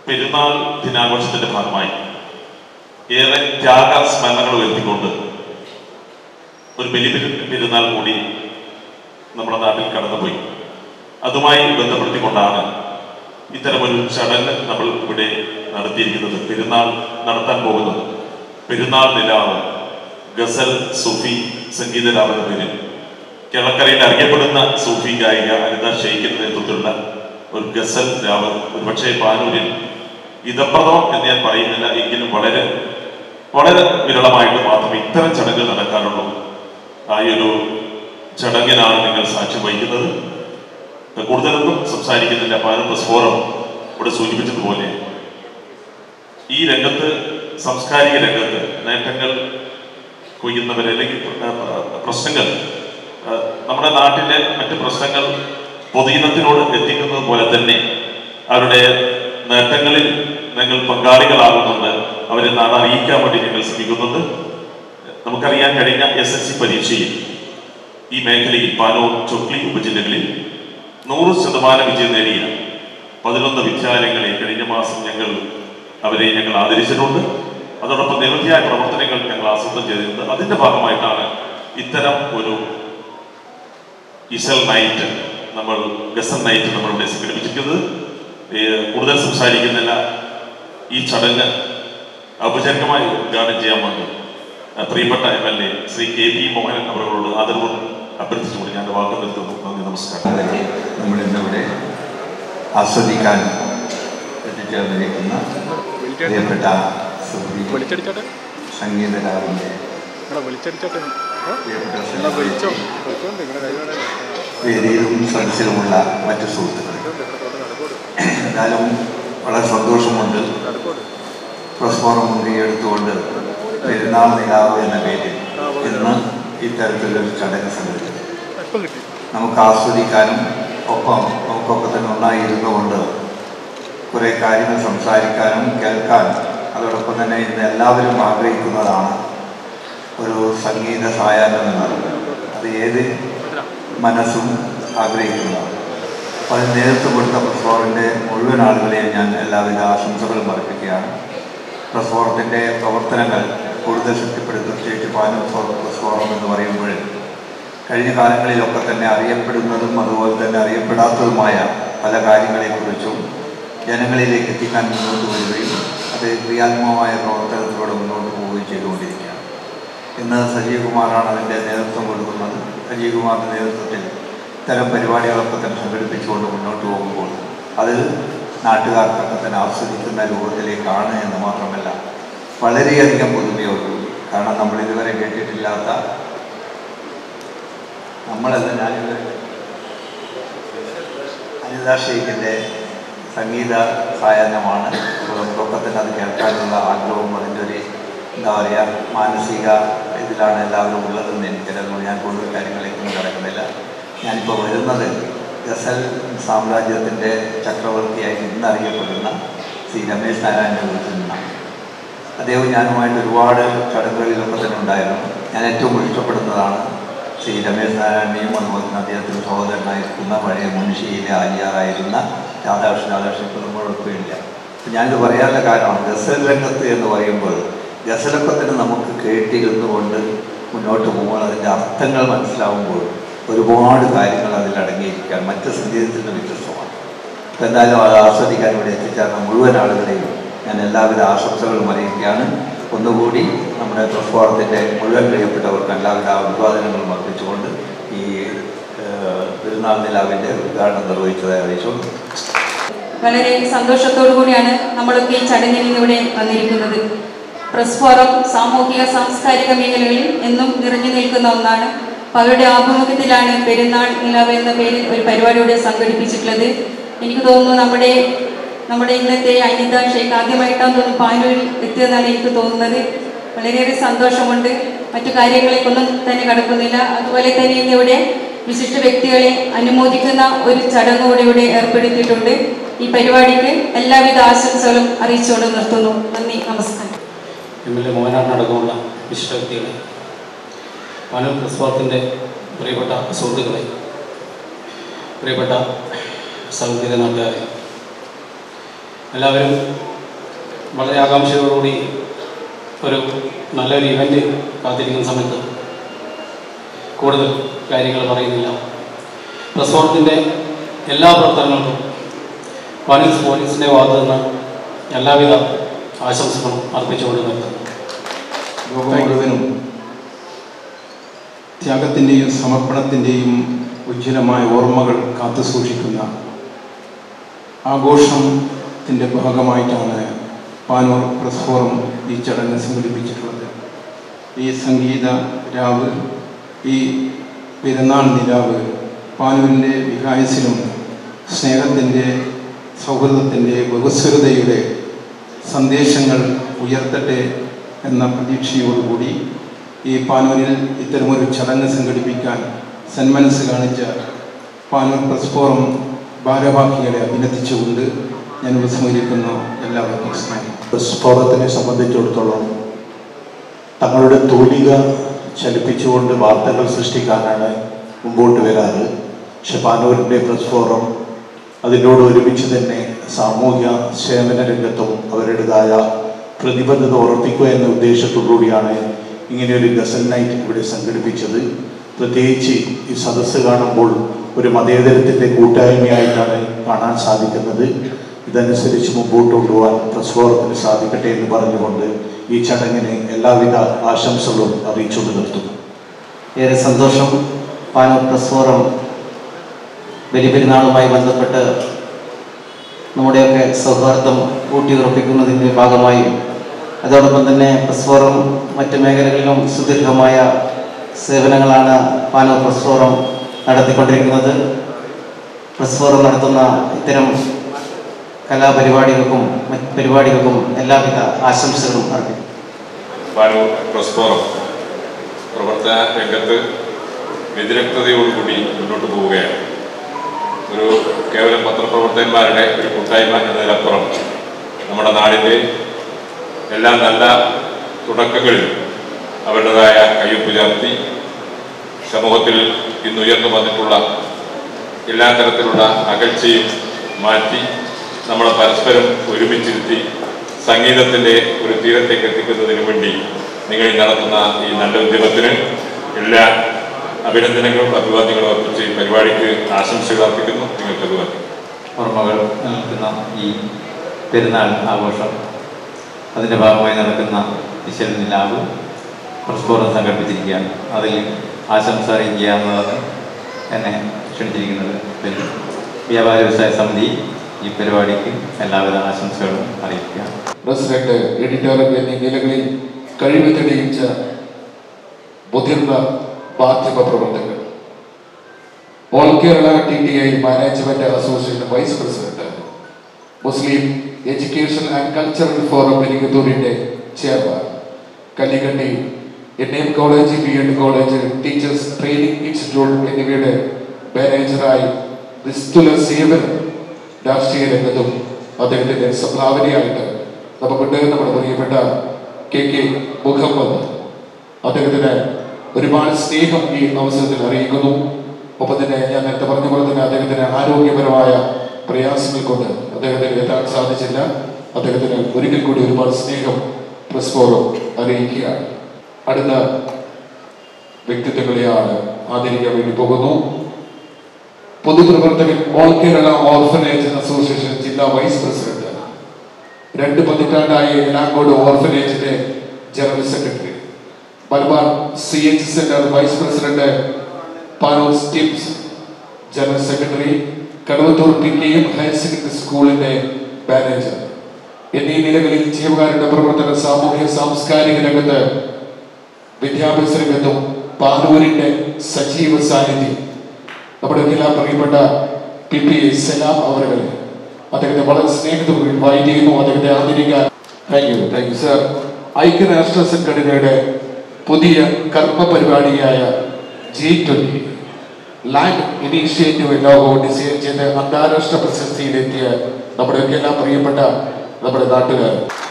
പെരുന്നാൾ ദിനാഘോഷത്തിന്റെ ഭാഗമായി ഏറെ ത്യാഗ സ്മരണകൾ ഉയർത്തിക്കൊണ്ട് ഒരു ബലി പെരു- പെരുന്നാൾ കൂടി നമ്മുടെ നാട്ടിൽ കടന്നുപോയി അതുമായി ബന്ധപ്പെടുത്തിക്കൊണ്ടാണ് ഇത്തരമൊരു ചടങ്ങ് നമ്മൾ ഇവിടെ നടത്തിയിരിക്കുന്നത് പെരുന്നാൾ നടത്താൻ പോകുന്നത് പെരുന്നാൾ നിലാവ് ഗസൽ സൂഫി സംഗീത രാവ് എന്ന പേരിൽ കേരളക്കരയിൽ അറിയപ്പെടുന്ന സൂഫി ഗായിക അനിത ഷെയ്ഖിന്റെ നേതൃത്വത്തിലുള്ള ഒരു ഗസൽ രാവ് ഒരുപക്ഷെ പാനൂരിൽ ഇതപ്രദം എന്ന് ഞാൻ പറയുന്നില്ല എങ്കിലും വളരെ വളരെ വിരളമായിട്ട് മാത്രമേ ഇത്തരം ചടങ്ങുകൾ നടക്കാറുള്ളൂ ആ ഈ ഒരു ചടങ്ങിനാണ് നിങ്ങൾ സാക്ഷ്യം വഹിക്കുന്നത് കൂടുതലൊന്നും സംസാരിക്കുന്നില്ല പാനൂർ പ്രസ് ഫോറം ഇവിടെ സൂചിപ്പിച്ചതുപോലെ ഈ രംഗത്ത് സാംസ്കാരിക രംഗത്ത് നേട്ടങ്ങൾ കൊയ്യുന്നവർ അല്ലെങ്കിൽ പ്ര- പ്ര- പ്രശ്നങ്ങൾ ആ, നമ്മുടെ നാട്ടിലെ മറ്റ് പ്രശ്നങ്ങൾ പൊതുജനത്തിനോട് എത്തിക്കുന്നത് പോലെ തന്നെ അവരുടെ നേട്ടങ്ങളിൽ ഞങ്ങൾ പങ്കാളികളാകുന്നുണ്ട് അവരെ നാളെ അറിയിക്കാൻ വേണ്ടി ഞങ്ങൾ ശ്രമിക്കുന്നുണ്ട് നമുക്കറിയാൻ കഴിഞ്ഞ എസ് എസ് സി പരീക്ഷയിൽ ഈ മേഖലയിൽ പാനൂർ ചൊക്ലി ഉപജില്ലകളിൽ നൂറ് ശതമാനം വിജയം നേടിയ പതിനൊന്ന് വിദ്യാലയങ്ങളെ കഴിഞ്ഞ മാസം ഞങ്ങൾ അവരെ ഞങ്ങൾ ആദരിച്ചിട്ടുണ്ട് അതോടൊപ്പം നിരവധിയായ പ്രവർത്തനങ്ങൾ ഞങ്ങൾ ആസൂത്രണം ചെയ്തിട്ടുണ്ട് അതിന്റെ ഭാഗമായിട്ടാണ് ഇത്തരം ഒരു ഇസൽ നൈറ്റ് നമ്മൾ ഗസൽ നൈറ്റ് നമ്മൾ ഇവിടെ സംഘടിപ്പിച്ചിരിക്കുന്നത് ഏ, കൂടുതൽ സംസാരിക്കുന്നില്ല ഈ ചടങ്ങ് ഔപചാരികമായി ഉദ്ഘാടനം ചെയ്യാൻ വേണ്ടി ആ, പ്രിയപ്പെട്ട M L A Shri K P Mohanan അവരോട് ആദരവോട് അഭ്യർത്ഥിച്ചുകൊണ്ട് ഞാൻ വാക്ക് നിർത്തുന്നു നന്ദി നമസ്കാരം അതൊക്കെ നമ്മൾ ഇന്നിവിടെ ആസ്വദിക്കാൻ എത്തിച്ചേർന്നിരിക്കുന്ന പ്രിയപ്പെട്ട സുഹൃത്തി വിളിച്ചടിച്ചോട്ടെ സംഗീത രാവിലെ നിങ്ങളെ വിളിച്ചടിച്ചോട്ടെ പ്രിയപ്പെട്ട നിങ്ങളെ വിളിച്ചോ സുഹൃത്തി, വിളിച്ചോണ്ട് നിങ്ങളെ കൈകാര്യം വേദിയിലും സദസ്സിലുമുള്ള മറ്റു സുഹൃത്തുക്കൾ എന്നാലും വളരെ സന്തോഷമുണ്ട് നടക്കോട് പ്രസ് ഫോറം മുൻകൈ എടുത്തുകൊണ്ട് പെരുന്നാൾ നിലാവ് എന്ന പേരിൽ ഇന്ന് ഇത്തരത്തിലൊരു ചടങ്ങ് സംഘടിപ്പിച്ചു ഇപ്പം കിട്ടി നമുക്ക് ആസ്വദിക്കാനും ഒപ്പം നമുക്കൊക്കെ തന്നെ ഒന്നായിരുന്നു കൊണ്ട് കുറേ കാര്യങ്ങൾ സംസാരിക്കാനും കേൾക്കാനും അതോടൊപ്പം തന്നെ ഇന്ന് എല്ലാവരും ആഗ്രഹിക്കുന്നതാണ് ഒരു സംഗീത സായാഹ്നം എന്നത് അത് ഏത് മനസ്സും ആഗ്രഹിക്കുന്നതാണ് അപ്പോൾ അതിന് നേതൃത്വം കൊടുത്ത പ്രസോറിൻ്റെ മുഴുവൻ ആളുകളെയും ഞാൻ എല്ലാവിധ ആശംസകളും അർപ്പിക്കുകയാണ് പ്രസോറത്തിൻ്റെ പ്രവർത്തനങ്ങൾ കൂടുതൽ ശക്തിപ്പെടുത്തും പ്രത്യേകിച്ച് പാനൂർ പ്രസ് ഫോറം എന്ന് പറയുമ്പോൾ കഴിഞ്ഞ കാലങ്ങളിലൊക്കെ തന്നെ അറിയപ്പെടുന്നതും അതുപോലെ തന്നെ അറിയപ്പെടാത്തതുമായ പല കാര്യങ്ങളെക്കുറിച്ചും ജനങ്ങളിലേക്ക് എത്തിക്കാൻ മുന്നോട്ട് വരികയും അത് ക്രിയാത്മകമായ പ്രവർത്തനത്തിലൂടെ മുന്നോട്ട് പോവുകയും ചെയ്തുകൊണ്ടിരിക്കുകയാണ് ഇന്ന് സജീവ് കുമാറാണ് അതിൻ്റെ നേതൃത്വം കൊടുക്കുന്നത് സജീവ് കുമാറിൻ്റെ നേതൃത്വത്തിൽ ഇത്തരം പരിപാടികളൊക്കെ തന്നെ സംഘടിപ്പിച്ചുകൊണ്ട് മുന്നോട്ട് പോകുമ്പോൾ അത് നാട്ടുകാർക്കൊക്കെ തന്നെ ആസ്വദിക്കുന്ന രൂപത്തിലേക്കാണ് എന്ന് മാത്രമല്ല വളരെയധികം പുതുമയോടുകൂടി കാരണം നമ്മൾ ഇതുവരെ കേട്ടിട്ടില്ലാത്ത നമ്മളല്ല ഞാനിത് അനിത ഷെയ്ഖിൻ്റെ സംഗീത സായാഹ്നമാണ് നമുക്കൊക്കെ തന്നെ അത് കേൾക്കാനുള്ള ആഗ്രഹവും അതിൻ്റെ ഒരു എന്താ പറയുക മാനസിക ഇതിലാണ് എല്ലാവരും ഉള്ളതെന്ന് എനിക്കറിയാം ഞാൻ കൂടുതൽ കാര്യങ്ങളിലേക്കൊന്നും കിടക്കുന്നില്ല ഞാനിപ്പോൾ വരുന്നത് ഗസൽ സാമ്രാജ്യത്തിൻ്റെ ചക്രവർത്തിയായി ഇന്നറിയപ്പെടുന്ന ശ്രീ രമേശ് നാരായണൻ്റെ വീട്ടിൽ നിന്നാണ് അദ്ദേഹം ഞാനുമായിട്ട് ഒരുപാട് ചടങ്ങുകളിലൊക്കെ തന്നെ ഉണ്ടായിരുന്നു ഞാൻ ഏറ്റവും ഇഷ്ടപ്പെടുന്നതാണ് ശ്രീ രമേശ് നാരായണനെയും അതുപോലെ തന്നെ അദ്ദേഹത്തിൻ്റെ സഹോദരനായിരിക്കുന്ന പഴയ മുൻഷിയിലെ ആലിയാറായിരുന്ന രാധാകൃഷ്ണൻ രാധാകൃഷ്ണൻ ഇപ്പോൾ നമ്മളൊക്കെ ഇല്ല അപ്പം ഞാനിത് പറയാനുള്ള കാരണം ഗസൽ രംഗത്ത് എന്ന് പറയുമ്പോൾ ഗസലൊക്കെ തന്നെ നമുക്ക് കേട്ടിരുന്നു കൊണ്ട് മുന്നോട്ട് പോകുമ്പോൾ അതിൻ്റെ അർത്ഥങ്ങൾ മനസ്സിലാവുമ്പോൾ ഒരുപാട് കാര്യങ്ങൾ അതിൽ അടങ്ങിയിരിക്കുകയാണ് മറ്റ് സംഗീതത്തിൽ നിന്ന് വ്യത്യസ്തമാണ് അപ്പോൾ എന്തായാലും അത് ആസ്വദിക്കാൻ ഇവിടെ എത്തിച്ചേർന്ന മുഴുവൻ ആളുകളെയും ഞാൻ എല്ലാവിധ ആശംസകളും അറിയിക്കുകയാണ് ഒന്നുകൂടി നമ്മുടെ പ്രസ്ഫോറത്തിൻ്റെ മുഴുവൻ പ്രിയപ്പെട്ടവർക്ക് എല്ലാവിധ അഭിവാദനങ്ങളും അർപ്പിച്ചുകൊണ്ട് ഈ ഏഹ്, പെരുന്നാൾ നിലാവിൻ്റെ ഉദ്ഘാടനം നിർവഹിച്ചതായി അറിയിച്ചുകൊണ്ട് വളരെ സന്തോഷത്തോടു കൂടിയാണ് നമ്മളൊക്കെ ഈ ചടങ്ങിൽ നിന്ന് ഇവിടെ വന്നിരിക്കുന്നത് പ്രസ് ഫോറം സാമൂഹിക സാംസ്കാരിക മേഖലകളിൽ എന്നും നിറഞ്ഞു നിൽക്കുന്ന ഒന്നാണ് അപ്പോൾ അവരുടെ ആഭിമുഖ്യത്തിലാണ് പെരുന്നാൾ നിലാവ് എന്ന പേരിൽ ഒരു പരിപാടി ഇവിടെ സംഘടിപ്പിച്ചിട്ടുള്ളത് എനിക്ക് തോന്നുന്നു നമ്മുടെ നമ്മുടെ ഇന്നത്തെ അനിത ഷെയ്ഖ് ആദ്യമായിട്ടാണ് തോന്നുന്നു പാനൂരിൽ എത്തിയതെന്നാണ് എനിക്ക് തോന്നുന്നത് വളരെയേറെ സന്തോഷമുണ്ട് മറ്റു കാര്യങ്ങളേക്കൊന്നും തന്നെ കടക്കുന്നില്ല അതുപോലെ തന്നെ ഇന്നിവിടെ വിശിഷ്ട വ്യക്തികളെ അനുമോദിക്കുന്ന ഒരു ചടങ്ങ് കൂടി ഇവിടെ ഏർപ്പെടുത്തിയിട്ടുണ്ട് ഈ പരിപാടിക്ക് എല്ലാവിധ ആശംസകളും അറിയിച്ചുകൊണ്ട് നിർത്തുന്നു നന്ദി നമസ്കാരം എം എൽ എ മോഹനാടിനടക്കമുള്ള വിശിഷ്ട വ്യക്തികളെ മാനവ പ്രസ്വാത്തിൻ്റെ പ്രിയപ്പെട്ട സുഹൃത്തുക്കളെ പ്രിയപ്പെട്ട സഹോദര നാട്ടുകാരെ എല്ലാവരും വളരെ ആകാംക്ഷയോടുകൂടി ഒരു നല്ലൊരു ഇവൻ്റ് കാത്തിരിക്കുന്ന സമയത്ത് കൂടുതൽ കാര്യങ്ങൾ പറയുന്നില്ല പ്രസ് ഫോറത്തിൻ്റെ എല്ലാ പ്രവർത്തനങ്ങൾക്കും പോലീസ് പോലീസിൻ്റെ ഭാഗത്തു നിന്ന് എല്ലാവിധ ആശംസകളും അർപ്പിച്ചുകൊണ്ട് നിർത്തുന്നു ലോകം മുഴുവനും ത്യാഗത്തിൻ്റെയും സമർപ്പണത്തിൻ്റെയും ഉജ്ജ്വലമായ ഓർമ്മകൾ കാത്തു സൂക്ഷിക്കുന്ന ആഘോഷത്തിൻ്റെ ഭാഗമായിട്ടാണ് പാനൂർ പ്രസ് ഫോറം ഈ ചടങ്ങ് സംഘടിപ്പിച്ചിട്ടുള്ളത് ഈ സംഗീത രാവ് ഈ പെരുന്നാൾ നിലാവ് പാനൂരിൻ്റെ വികായസിലും സ്നേഹത്തിൻ്റെ സൗഹൃദത്തിൻ്റെ ബഹുസ്വരതയുടെ സന്ദേശങ്ങൾ ഉയർത്തട്ടെ എന്ന പ്രതീക്ഷയോടുകൂടി ഈ പാനൂരിൽ ഇത്തരമൊരു ചടങ്ങ് സംഘടിപ്പിക്കാൻ സന്മനസ് കാണിച്ച പാനൂർ പ്രസ് ഫോറം ഭാരവാഹികളെ അഭിനന്ദിച്ചുകൊണ്ട് ഞാൻ ഉപസംഹരിക്കുന്നു എല്ലാവർക്കും സ്നേഹം പ്രസ് ഫോറത്തിനെ സംബന്ധിച്ചിടത്തോളം തങ്ങളുടെ തൂലിക ചലിപ്പിച്ചുകൊണ്ട് വാർത്തകൾ സൃഷ്ടിക്കാനാണ് മുമ്പോട്ട് വരാറ് പക്ഷെ പാനൂരിൻ്റെ പ്രസ് ഫോറം അതിനോട് ഒരുമിച്ച് തന്നെ സാമൂഹ്യ സേവന രംഗത്തും അവരുടേതായ പ്രതിബദ്ധത ഉറപ്പിക്കുക എന്ന ഉദ്ദേശത്തോടുകൂടിയാണ് ഇങ്ങനെയൊരു ഗസൽ നൈറ്റ് ഇവിടെ സംഘടിപ്പിച്ചത് പ്രത്യേകിച്ച് ഈ സദസ്സ് കാണുമ്പോൾ ഒരു മതേതരത്തിൻ്റെ കൂട്ടായ്മയായിട്ടാണ് കാണാൻ സാധിക്കുന്നത് ഇതനുസരിച്ച് മുമ്പോട്ട് കൊണ്ടുപോകാൻ പ്രസ് ഫോറത്തിന് സാധിക്കട്ടെ എന്ന് പറഞ്ഞുകൊണ്ട് ഈ ചടങ്ങിന് എല്ലാവിധ ആശംസകളും അറിയിച്ചുകൊണ്ട് നിർത്തുന്നു ഏറെ സന്തോഷം പാനൂർ പ്രസ് ഫോറം ബലിപെരുന്നാളുമായി ബന്ധപ്പെട്ട് നമ്മുടെയൊക്കെ സൗഹാർദ്ദം ഊട്ടിയുറപ്പിക്കുന്നതിൻ്റെ ഭാഗമായി അതോടൊപ്പം തന്നെ പ്രസ് ഫോറം മറ്റ് മേഖലകളിലും സുദീർഘമായ സേവനങ്ങളാണ് പാനൂർ പ്രസ് ഫോറം നടത്തിക്കൊണ്ടിരിക്കുന്നത് പ്രസ് ഫോറം നടത്തുന്ന ഇത്തരം കലാപരിപാടികൾക്കും മറ്റ് പരിപാടികൾക്കും എല്ലാവിധ ആശംസകളും അർപ്പിക്കുന്നു പാനൂർ പ്രസ് ഫോറം പ്രവർത്തന രംഗത്ത് വ്യതിരക്തതയോടുകൂടി മുന്നോട്ട് പോവുകയാണ് ഒരു കേവലം പത്രപ്രവർത്തകന്മാരുടെ ഒരു കൂട്ടായ്മ എന്നതിനപ്പുറം നമ്മുടെ നാടിൻ്റെ എല്ലാ നല്ല തുടക്കങ്ങളിലും അവരുടേതായ കയ്യൊപ്പ് ചേർത്തി സമൂഹത്തിൽ ഇന്ന് ഉയർന്നു വന്നിട്ടുള്ള എല്ലാ തരത്തിലുള്ള അകൽച്ചയും മാറ്റി നമ്മളെ പരസ്പരം ഒരുമിച്ചിരുത്തി സംഗീതത്തിൻ്റെ ഒരു തീരത്തേക്ക് എത്തിക്കുന്നതിന് വേണ്ടി നിങ്ങൾ ഈ നടത്തുന്ന ഈ നല്ല ഉദ്യമത്തിന് എല്ലാ അഭിനന്ദനങ്ങളും അഭിവാദ്യങ്ങളും അർപ്പിച്ച് ഈ പരിപാടിക്ക് ആശംസകൾ അർപ്പിക്കുന്നു നിങ്ങൾക്ക് അഭിവാദ്യം ഓർമ്മകൾ നിലനിൽക്കുന്ന ഈ പെരുന്നാൾ ആഘോഷം അതിൻ്റെ ഭാഗമായി നടക്കുന്ന വിശൽ നിലാവ് പ്രസ്ഫോടനം സംഘടിപ്പിച്ചിരിക്കുകയാണ് അതിൽ ആശംസ അറിയിക്കുക എന്നതാണ് എന്നെ ക്ഷണിച്ചിരിക്കുന്നത് പിന്നെ വ്യാപാര വ്യവസായ സമിതി ഈ പരിപാടിക്ക് എല്ലാവിധ ആശംസകളും അറിയിക്കുക പ്രസിഡന്റ് എഡിറ്റർ എന്നീ നിലകളിൽ കഴിവ് തെളിയിച്ച മുതിർന്ന മാധ്യമ പ്രവർത്തകർ all Kerala T T I management association vice president Muslim education and cultural forum പെരിങ്ങത്തൂരിന്റെ chairman Kallikkandi N M college B Ed college teachers training institute എന്നിവയുടെ മാനേജറായി നിസ്തുല സേവനം രാഷ്ട്രീയ രംഗത്തും അദ്ദേഹത്തിന്റെ സംഭാവനയായിട്ട് നമുക്കുണ്ട് നമ്മുടെ പ്രിയപ്പെട്ട കെ കെ മുഹമ്മദ് അദ്ദേഹത്തിന് ഒരുപാട് സ്നേഹം ഈ അവസരത്തിൽ അറിയിക്കുന്നു ഒപ്പം തന്നെ ഞാൻ നേരത്തെ പറഞ്ഞ പോലെ തന്നെ അദ്ദേഹത്തിന് ആരോഗ്യപരമായ പ്രയാസങ്ങൾ കൊണ്ട് അദ്ദേഹത്തിന് എത്താൻ സാധിച്ചില്ല അദ്ദേഹത്തിന് ഒരിക്കൽ കൂടി ഒരുപാട് സ്നേഹം പ്രസ് ഫോറം അറിയിക്കുകയാണ് അടുത്ത വ്യക്തിത്വങ്ങളെയാണ് ആദരിക്കാൻ വേണ്ടി പോകുന്നു പൊതുപ്രവർത്തകൻ ഓൾ കേരള ഓർഫനേജ് അസോസിയേഷൻ ജില്ലാ വൈസ് പ്രസിഡന്റ് രണ്ട് പതിറ്റാണ്ടായി എലാങ്കോട് ഓർഫനേജിന്റെ general secretary Malabar C H centre vice president Panoor സ്റ്റിപ്സ് general secretary Kadavathur P K M higher secondary സ്കൂളിന്റെ മാനേജർ എന്നീ നിലകളിൽ ജീവകാരുടെ പ്രവർത്തന സാമൂഹ്യ സാംസ്കാരിക രംഗത്ത് വിദ്യാഭ്യാസ രംഗത്തും പാനൂരിന്റെ സജീവ സാന്നിധ്യം നമ്മുടെ എല്ലാം പ്രിയപ്പെട്ട പി പി സലാം അവരുടെ അദ്ദേഹത്തെ വളരെ സ്നേഹത്തോടെ ഇൻവൈറ്റ് ചെയ്യുന്നു അദ്ദേഹത്തെ ആദരിക്കാൻ thank you thank you sir ഐക്യരാഷ്ട്ര സംഘടനയുടെ പുതിയ കർമ്മ പരിപാടിയായ G twenty land initiative logo design ചെയ്ത് അന്താരാഷ്ട്ര പ്രശസ്തിയിലെത്തിയ നമ്മുടെ എല്ലാം പ്രിയപ്പെട്ട നമ്മുടെ നാട്ടുകാർ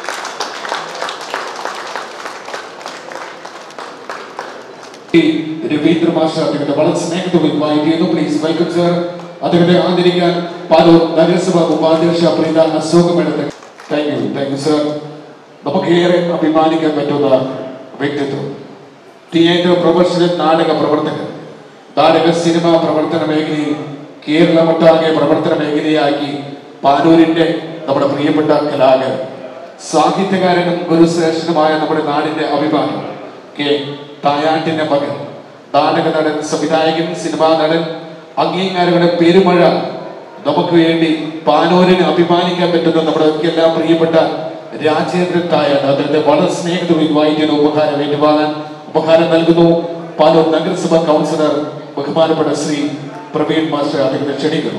രവീന്ദ്ര മാസ്റ്റർ അദ്ദേഹത്തെ വളരെ സ്നേഹത്തോടെ ഇൻവൈറ്റ് ചെയ്യുന്നു പ്ലീസ് വെൽക്കം സർ അദ്ദേഹത്തെ ആദരിക്കാൻ പാലൂർ നഗരസഭ ഉപാധ്യക്ഷ പ്രീത അശോക് മേഡത്തെ thank you thank you sir നമുക്ക് ഏറെ അഭിമാനിക്കാൻ പറ്റുന്ന വ്യക്തിത്വം തിയേറ്റർ പ്രൊഫഷണൽ നാടക പ്രവർത്തകർ നാടക സിനിമാ പ്രവർത്തന മേഖലയിൽ കേരളമൊട്ടാകെ പ്രവർത്തന മേഖലയാക്കി പാനൂരിന്റെ നമ്മുടെ പ്രിയപ്പെട്ട കലാകാരൻ സാഹിത്യകാരനും ഗുരുശ്രേഷ്ഠനുമായ നമ്മുടെ നാടിന്റെ അഭിമാനം കെ തായാട്ടിന്റെ മകൻ നാടക നടൻ സംവിധായകൻ സിനിമാ നടൻ അംഗീകാരങ്ങളുടെ പെരുമഴ നമുക്ക് വേണ്ടി പാനൂരിന് അഭിമാനിക്കാൻ പറ്റുന്ന നമ്മുടെ എല്ലാം പ്രിയപ്പെട്ട രാജേന്ദ്രൻ തായാണ് അദ്ദേഹത്തെ വളരെ സ്നേഹത്തോടെ വായിക്കുന്ന ഉപഹാരം ഏറ്റുവാങ്ങാൻ ഉപഹാരം നൽകുന്നു പാനൂർ നഗരസഭ കൗൺസിലർ ബഹുമാനപ്പെട്ട ശ്രീ പ്രവീൺ മാസ്റ്റർ അദ്ദേഹത്തെ ക്ഷണിക്കുന്നു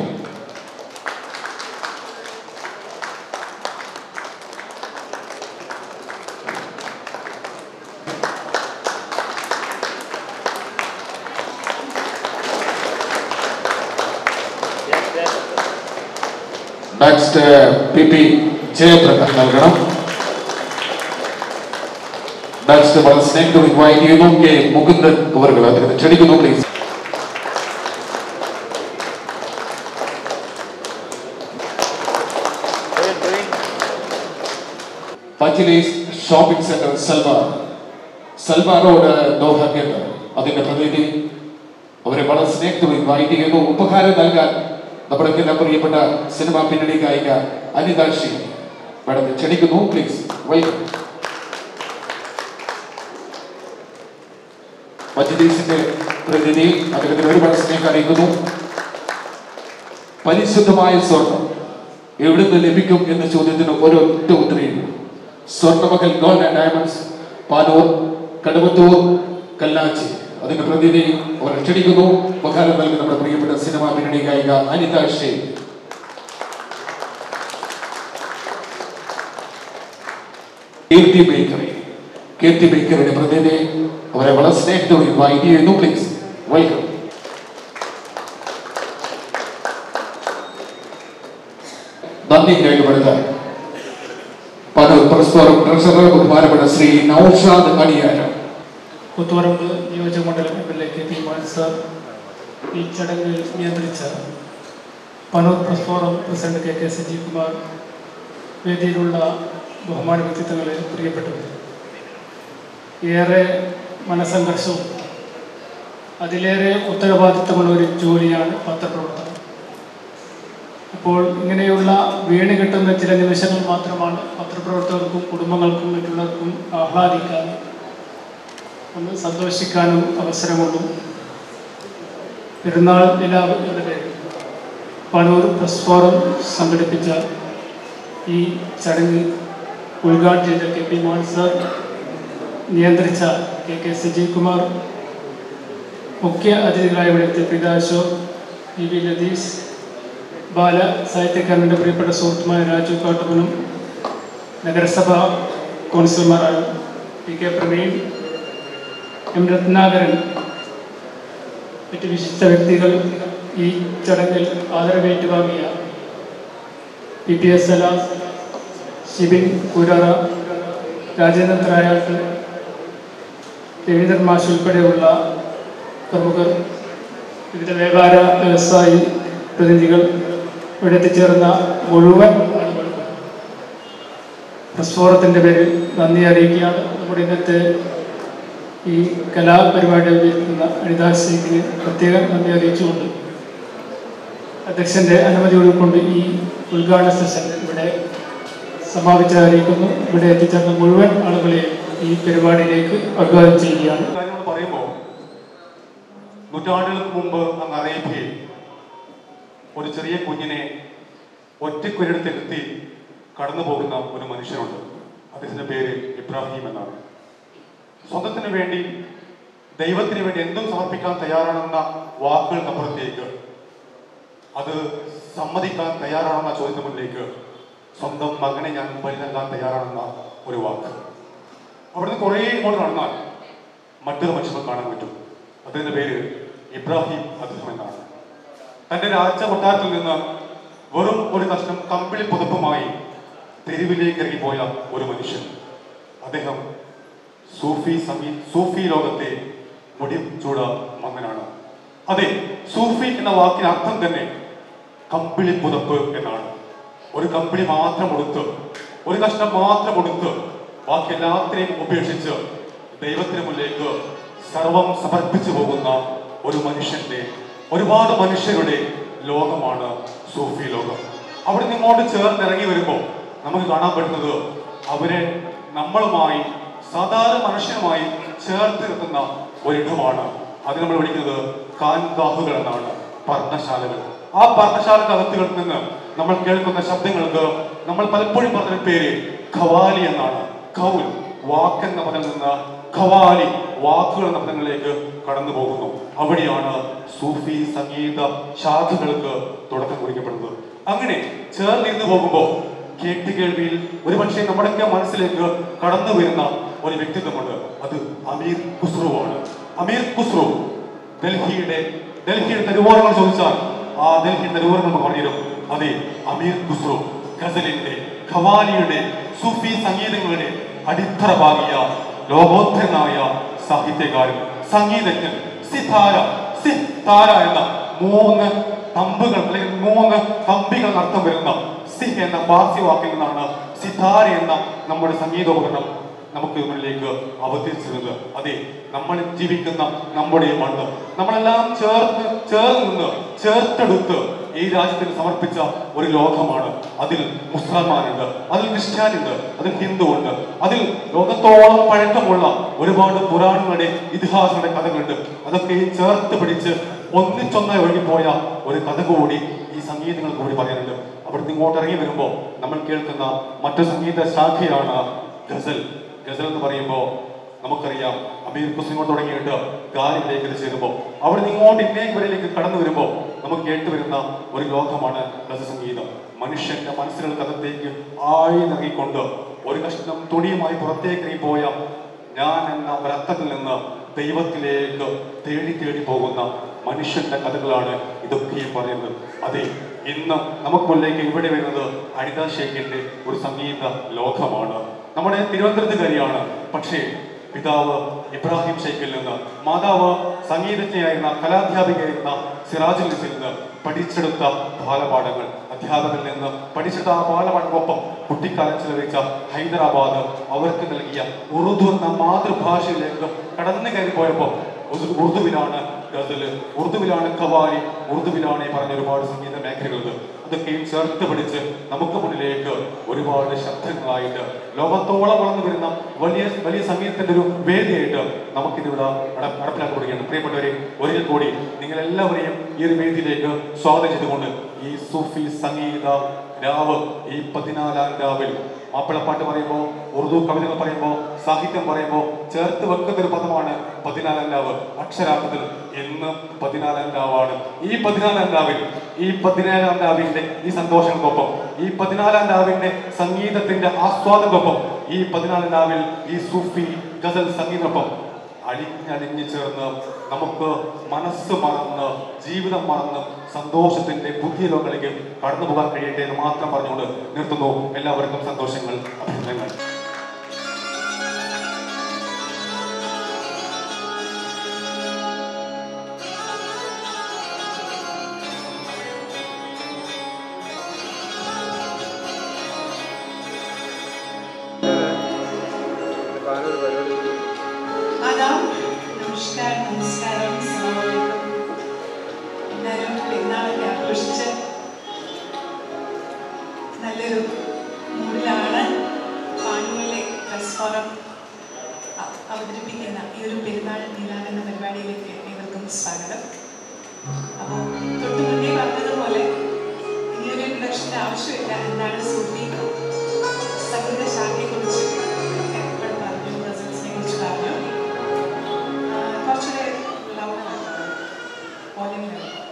നെക്സ്റ്റ് പി പി ജയപ്രകാശ് നൽകണം നെക്സ്റ്റ് വളരെ സ്നേഹത്തോടെ ഇൻവൈറ്റ് ചെയ്യുന്നു കെ മുകുന്ദൻ അവர்கள் അദ്ദേഹത്തെ ക്ഷണിക്കുന്നു പ്ലീസ് പച്ചിലേസ് shopping centre Salwa Salwa road Doha കേന്ദ്രം അതിന്റെ പ്രതിനിധി അവരെ വളരെ സ്നേഹത്തോടെ ഇൻവൈറ്റ് ചെയ്യുന്നു ഉപഹാരം നൽകാൻ നമ്മുടെ എല്ലാം പ്രിയപ്പെട്ട സിനിമാ പിന്നണി ഗായിക അനിത ശ്രീ മാഡത്തെ ക്ഷണിക്കുന്നു പ്ലീസ് വെൽക്കം മജ്ലിസിന്റെ പ്രതിനിധി അദ്ദേഹത്തിന് ഒരുപാട് സ്നേഹം അറിയിക്കുന്നു പരിശുദ്ധമായ സ്വർണം എവിടുന്ന് ലഭിക്കും എന്ന ചോദ്യത്തിന് ഒരൊറ്റ ഉത്തരയുള്ളൂ സ്വർണ്ണമകൽ gold and diamonds Panoor Kaduvathur Kallachi അതിന്റെ പ്രതിനിധി അവർ ക്ഷണിക്കുന്നു ഉപകാരം നൽകുന്ന നമ്മുടെ പ്രിയപ്പെട്ട സിനിമാ പിന്നണി ഗായിക അനിത ഷേ കീർത്തി ബേക്കറി കീർത്തി ബേക്കറിയുടെ പ്രതിനിധി അവരെ വളരെ സ്നേഹത്തോടെ ഇൻവൈറ്റ് ചെയ്യുന്നു പ്ലീസ് വെൽക്കം നന്ദി രേഖപ്പെടുത്താൻ പനൂർ പ്രസ്ഫോറം ട്രഷറർ ബഹുമാനപ്പെട്ട ശ്രീ നൌഷാദ് അടിയാരം കൂത്തുപറമ്പ് നിയോജകമണ്ഡലം M L A K P Mohan sir ഈ ചടങ്ങ് നിയന്ത്രിച്ച Panoor press forum president K K Sajeev Kumar വേദിയിലുള്ള ബഹുമാന വ്യക്തിത്വങ്ങളെ പ്രിയപ്പെട്ടവർ ഏറെ മനസംഘർഷവും അതിലേറെ ഉത്തരവാദിത്തമുള്ള ഒരു ജോലിയാണ് പത്രപ്രവർത്തനം അപ്പോൾ ഇങ്ങനെയുള്ള വീണ് കിട്ടുന്ന ചില നിമിഷങ്ങൾ മാത്രമാണ് പത്രപ്രവർത്തകർക്കും കുടുംബങ്ങൾക്കും മറ്റുള്ളവർക്കും ആഹ്ലാദിക്കാനും ഒന്ന് സന്തോഷിക്കാനും അവസരമുള്ളൂ പെരുന്നാൾ നിലാവ് എന്ന പേരിൽ പനൂർ പ്രസ് ഫോറം സംഘടിപ്പിച്ച ഈ ചടങ്ങ് ഉദ്ഘാടനം ചെയ്ത കെ പി മോഹൻ സാർ നിയന്ത്രിച്ച കെ കെ സജീവ് കുമാർ മുഖ്യ അതിഥികളായ ഇവിടുത്തെ പ്രീത അശോക് പി വി ലതീഷ് ബാല സാഹിത്യകാരൻ്റെ പ്രിയപ്പെട്ട സുഹൃത്തുമായ രാജു കാട്ടുമനും നഗരസഭ കൗൺസിലർമാരായ P K Praveen M Rathnakaran മറ്റ് വിശിഷ്ട വ്യക്തികൾ ഈ ചടങ്ങിൽ ആദരവേറ്റുവാങ്ങിയ P P S Salam Shibin Kurara Rajendran Thrayattu Raveendran മാഷ് ഉൾപ്പെടെയുള്ള പ്രമുഖർ വിവിധ വ്യാപാര വ്യവസായി പ്രതിനിധികൾ ഇവിടെ എത്തിച്ചേർന്ന മുഴുവൻ ആളുകൾക്കും പ്രസ് ഫോറത്തിൻ്റെ പേരിൽ നന്ദി അറിയിക്കുകയാണ് നമ്മുടെ ഇന്നത്തെ ഈ കലാപരിപാടി അവതരിപ്പിക്കുന്ന അനിതാ ശേഖിന് പ്രത്യേകം നന്ദി അറിയിച്ചുകൊണ്ട് അധ്യക്ഷന്റെ അനുമതി ഉൾക്കൊണ്ട് ഈ ഉദ്ഘാടന സെഷൻ ഇവിടെ സമാപിച്ച് അറിയിക്കുന്നു ഇവിടെ എത്തിച്ചേർന്ന മുഴുവൻ ആളുകളെയും ഈ പരിപാടിയിലേക്ക് അഭിവാദ്യം ചെയ്യുകയാണ് കാര്യങ്ങൾ പറയുമ്പോൾ നൂറ്റാണ്ടുകൾക്ക് മുമ്പ് അങ്ങ് അറേബ്യയിൽ ഒരു ചെറിയ കുഞ്ഞിനെ ഒറ്റക്കൊരിടത്തിരുത്തി കടന്നു പോകുന്ന ഒരു മനുഷ്യനുണ്ട് അദ്ദേഹത്തിന്റെ പേര് ഇബ്രാഹിം എന്നാണ് സ്വന്തത്തിന് വേണ്ടി ദൈവത്തിന് വേണ്ടി എന്തും സമർപ്പിക്കാൻ തയ്യാറാണെന്ന വാക്കുകൾക്കപ്പുറത്തേക്ക് അത് സമ്മതിക്കാൻ തയ്യാറാണെന്ന ചോദ്യത്തിന് മുന്നിലേക്ക് സ്വന്തം മകനെ ഞാൻ ബലി നൽകാൻ തയ്യാറാണെന്ന ഒരു വാക്ക് അവിടുന്ന് കുറേ ഇങ്ങോട്ട് നടന്നാൽ മറ്റൊരു മനുഷ്യനെ കാണാൻ പറ്റും അദ്ദേഹത്തിന്റെ പേര് ഇബ്രാഹിം അദ്ദേഹം എന്നാണ് തന്റെ രാജ കൊട്ടാരത്തിൽ നിന്ന് വെറും ഒരു കഷ്ണം കമ്പിളി പുതപ്പുമായി തെരുവിലേക്ക് ഇറങ്ങിപ്പോയ ഒരു മനുഷ്യൻ അദ്ദേഹം സൂഫി സമീ സൂഫി ലോകത്തെ മുടി ചൂട മന്നനാണ് അതെ സൂഫി എന്ന വാക്കിന് അർത്ഥം തന്നെ കമ്പിളി പുതപ്പ് എന്നാണ് ഒരു കമ്പിളി മാത്രം ഉടുത്ത് ഒരു കഷ്ണം മാത്രം കൊടുത്ത് ബാക്കി എല്ലാത്തിനെയും ഉപേക്ഷിച്ച് ദൈവത്തിന് മുന്നിലേക്ക് സർവം സമർപ്പിച്ചു പോകുന്ന ഒരു മനുഷ്യന്റെ ഒരുപാട് മനുഷ്യരുടെ ലോകമാണ് സൂഫി ലോകം അവിടെ നിന്ന് ഇങ്ങോട്ട് ചേർന്ന് ഇറങ്ങി വരുമ്പോൾ നമുക്ക് കാണാൻ പറ്റുന്നത് അവരെ നമ്മളുമായി സാധാരണ മനുഷ്യനുമായി ചേർത്ത് നിർത്തുന്ന ഒരിടമാണ് അത് നമ്മൾ വിളിക്കുന്നത് കാൻഗാഹുകൾ എന്നാണ് പർണശാലകൾ ആ പർണശാലക്കകത്തുകളിൽ നിന്ന് നമ്മൾ കേൾക്കുന്ന ശബ്ദങ്ങൾക്ക് നമ്മൾ പലപ്പോഴും പറഞ്ഞ പേര് ഖവാലി എന്നാണ് കൗൽ വാക്കെന്ന പദം നിന്ന് ഖവാലി വാക്കുകൾ എന്ന പദങ്ങളിലേക്ക് കടന്നു പോകുന്നു അവിടെയാണ് സൂഫി സംഗീത ശാഖകൾക്ക് തുടക്കം കുറിക്കപ്പെടുന്നത് അങ്ങനെ ചേർന്നിരുന്ന് പോകുമ്പോൾ കേട്ട് കേൾവിയിൽ ഒരുപക്ഷെ നമ്മുടെയൊക്കെ മനസ്സിലേക്ക് കടന്നു വരുന്ന ഒരു വ്യക്തിത്വമുണ്ട് അത് അമീർ ഖുസ്രു ആണ് അമീർ ഖുസ്രു ഡൽഹിയുടെ ഡൽഹിയുടെ തെരുവോരങ്ങൾ ചോദിച്ചാൽ ആ ഡൽഹി തെരുവോരങ്ങൾ നമുക്ക് പറഞ്ഞുതരും അതെ അമീർ ഖുസ്രു ഗസലിന്റെ ഖവാലിയുടെ സൂഫി സംഗീതങ്ങളുടെ അടിത്തറ പാകിയ ലോകോത്തരനായ സാഹിത്യകാരൻ സംഗീതജ്ഞൻ സിതാര സിതാര എന്ന മൂന്ന് തമ്പുകൾ അല്ലെങ്കിൽ മൂന്ന് തമ്പികൾ അർത്ഥം വരുന്ന സി എന്ന പാർസി വാക്കിൽ നിന്നാണ് സിതാര എന്ന നമ്മുടെ സംഗീതോപകരണം നമുക്ക് മുന്നിലേക്ക് അവതരിച്ചിരുന്നത് അതെ നമ്മൾ ജീവിക്കുന്ന നമ്മുടെ ഈ മണ്ണ് നമ്മളെല്ലാം ചേർന്ന് ചേർന്ന് നിന്ന് ചേർത്തെടുത്ത് ഈ രാജ്യത്തിന് സമർപ്പിച്ച ഒരു ലോകമാണ് അതിൽ മുസൽമാനുണ്ട് അതിൽ ക്രിസ്ത്യാനിണ്ട് അതിൽ ഹിന്ദു ഉണ്ട് അതിൽ ലോകത്തോളം പഴക്കമുള്ള ഒരുപാട് പുരാണങ്ങളുടെ ഇതിഹാസങ്ങളുടെ കഥകളുണ്ട് അതൊക്കെ ചേർത്ത് പിടിച്ച് ഒന്നിച്ചൊന്നായി ഒഴുകിപ്പോയ ഒരു കഥ കൂടി ഈ സംഗീതങ്ങൾ കൂടി പറയാനുണ്ട് അവിടുന്ന് ഇങ്ങോട്ട് ഇറങ്ങി വരുമ്പോൾ നമ്മൾ കേൾക്കുന്ന മറ്റൊരു സംഗീത ശാഖയാണ് ഗസൽ ഗസൽ എന്ന് പറയുമ്പോൾ നമുക്കറിയാം അമീർ കുസിനോട് തുടങ്ങിയിട്ട് ഗാലിലേക്ക് എത്തിച്ചേരുമ്പോൾ അവിടെ നിന്ന് ഇങ്ങോട്ട് ഇന്നേക്ക് വരയിലേക്ക് കടന്നു വരുമ്പോൾ നമുക്ക് കേട്ടു വരുന്ന ഒരു ലോകമാണ് ഗസൽ സംഗീതം മനുഷ്യന്റെ മനസ്സിലുള്ളകത്തേക്ക് ആയി നൽകിക്കൊണ്ട് ഒരു കഷ്ണം തുണിയുമായി പുറത്തേക്ക് ഇറങ്ങി പോയ ഞാൻ എന്ന ഒരർത്ഥത്തിൽ നിന്ന് ദൈവത്തിലേക്ക് തേടി തേടി പോകുന്ന മനുഷ്യന്റെ കഥകളാണ് ഇതൊക്കെയും പറയുന്നത് അതെ ഇന്ന് നമുക്ക് മുന്നിലേക്ക് ഇവിടെ വരുന്നത് അനിത ഷേഖിന്റെ ഒരു സംഗീത ലോകമാണ് നമ്മുടെ തിരുവനന്തപുരത്തുകാരിയാണ് പക്ഷേ പിതാവ് ഇബ്രാഹിം ഷെയ്ഖിൽ നിന്ന് മാതാവ് സംഗീതജ്ഞയായിരുന്ന കലാധ്യാപികയായിരുന്ന സിറാജുൽ നിസിൽ നിന്ന് പഠിച്ചെടുത്ത ബാലപാഠങ്ങൾ അധ്യാപകരിൽ നിന്ന് പഠിച്ചെടുത്ത ആ ബാലപാഠങ്ങൾക്കൊപ്പം കുട്ടിക്കാലം ചെലവഴിച്ച ഹൈദരാബാദ് അവർക്ക് നൽകിയ ഉറുദു എന്ന മാതൃഭാഷയിലേക്ക് കടന്നു കയറി പോയപ്പോൾ ഉദു- ഉറുദുവിലാണ് ഗസല് ഉറുദുവിലാണ് ഖവാലി ഉറുദുവിലാണ് ഈ പറഞ്ഞ ഒരുപാട് സംഗീത മേഖലകളുണ്ട് അതൊക്കെയും ചേർത്ത് പിടിച്ച് നമുക്ക് മുന്നിലേക്ക് ഒരുപാട് ശബ്ദങ്ങളായിട്ട് ലോകത്തോളം വളർന്നു വരുന്ന വലിയ വലിയ സംഗീതത്തിന്റെ ഒരു വേദിയായിട്ട് നമുക്കിതിവിടെ നട- നടപ്പിലാക്കപ്പെടുകയാണ് പ്രിയപ്പെട്ടവരെ ഒരിക്കൽ കൂടി നിങ്ങൾ എല്ലാവരെയും ഈ ഒരു വേദിയിലേക്ക് സ്വാഗതം ചെയ്തുകൊണ്ട് ഈ സൂഫി സംഗീത രാവ് ഈ പതിനാലാം രാവിൽ മാപ്പിളപ്പാട്ട് പറയുമ്പോൾ ഉറുദു കവിതകൾ പറയുമ്പോൾ സാഹിത്യം പറയുമ്പോൾ ചേർത്ത് വെക്കുന്ന ഒരു പദമാണ് പതിനാലാം രാവ് അക്ഷരാർത്ഥത്തിൽ ഇന്ന് പതിനാലാം രാവാണ് ഈ പതിനാലാം രാവിൽ ഈ പതിനാലാം രാവിന്റെ ഈ സന്തോഷങ്ങൾക്കൊപ്പം ഈ പതിനാലാം രാവിന്റെ സംഗീതത്തിന്റെ ആസ്വാദനക്കൊപ്പം ഈ പതിനാലാം രാവിൽ ഈ സൂഫി ഗസൽ സംഗീതമൊപ്പം അലിഞ്ഞലിഞ്ഞു ചേർന്ന് നമുക്ക് മനസ്സ് മറന്ന് ജീവിതം മറന്ന് സന്തോഷത്തിന്റെ പുതിയ ലോകങ്ങളിലേക്ക് കടന്നു പോകാൻ കഴിയട്ടെ എന്ന് മാത്രം പറഞ്ഞുകൊണ്ട് നിർത്തുന്നു എല്ലാവർക്കും സന്തോഷങ്ങൾ അഭിനന്ദനങ്ങൾ ആദാം നമസ്കാരം നമസ്കാരം അസ്സലാമു എല്ലാവരും പെരുന്നാളൊക്കെ ആഘോഷിച്ച് നല്ലൊരു മൂഡിലാണ് പാനൂരിലെ പ്രസ് ഫോറം അ- അവതരിപ്പിക്കുന്ന ഈ ഒരു പെരുന്നാൾ നീലാകുന്ന പരിപാടിയിലേക്ക് ഏവർക്കും സ്വാഗതം അപ്പോൾ തൊട്ട് മുന്നേ പറഞ്ഞതുപോലെ ഇനിയൊരു ഇൻട്രഡക്ഷൻ്റെ ആവശ്യമില്ല എന്താണ് സൂഫി സംഗീത ശാഖയെക്കുറിച്ച് എപ്പോൾ പറഞ്ഞു ഗസൽസിനെ കുറിച്ച് പറഞ്ഞു ആ, കുറച്ചുകൂടെ ലൗഡാണ് വോളിയം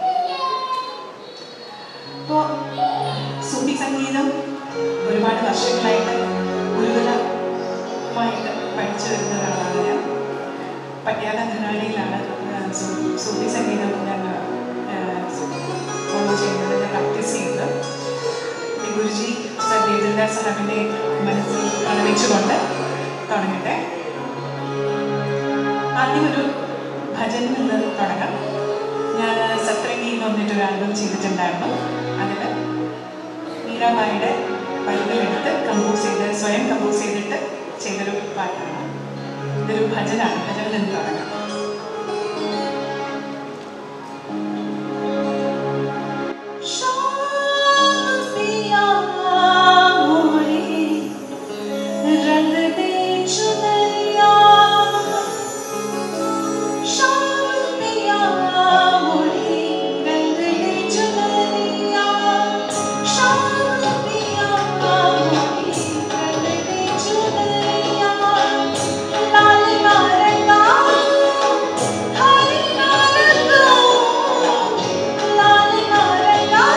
ഇപ്പോൾ സൂഫി സംഗീതം ഒരുപാട് വർഷങ്ങളായിട്ട് ഗുരുകുലമായിട്ട് പഠിച്ചു വരുന്ന ഒരാളാണ് ഞാൻ പട്യാല ഘനാടിയിലാണ് സൂ- സൂഫി സംഗീതം ഞാൻ ഫോളോ ചെയ്യുന്നത് ഞാൻ പ്രാക്ടീസ് ചെയ്യുന്നത് ഈ ഗുരുജി സർ ദേവദാസ് സാഹിബിനെ മനസ്സിൽ പ്രണവിച്ചുകൊണ്ട് തുടങ്ങട്ടെ ആദ്യം ഒരു ഭജനിൽ നിന്ന് തുടങ്ങാം ഞാൻ സത്രംഗി എന്ന് പറഞ്ഞിട്ടൊരു ആൽബം ചെയ്തിട്ടുണ്ടായിരുന്നു അതിൽ മീരാബായിയുടെ വരികളെടുത്ത് കമ്പോസ് ചെയ്ത ഇതൊരു ഭജനാണ് ഭജനിൽ നിന്ന് തുടങ്ങാം रंग दे चुनरिया शाम पिया मोरी रंग दे चुनरिया शाम पिया मोरी रंग दे चुनरिया लाल नारंगा हरी नारंगा लाल नारंगा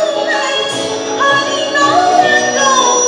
हरी नारंगा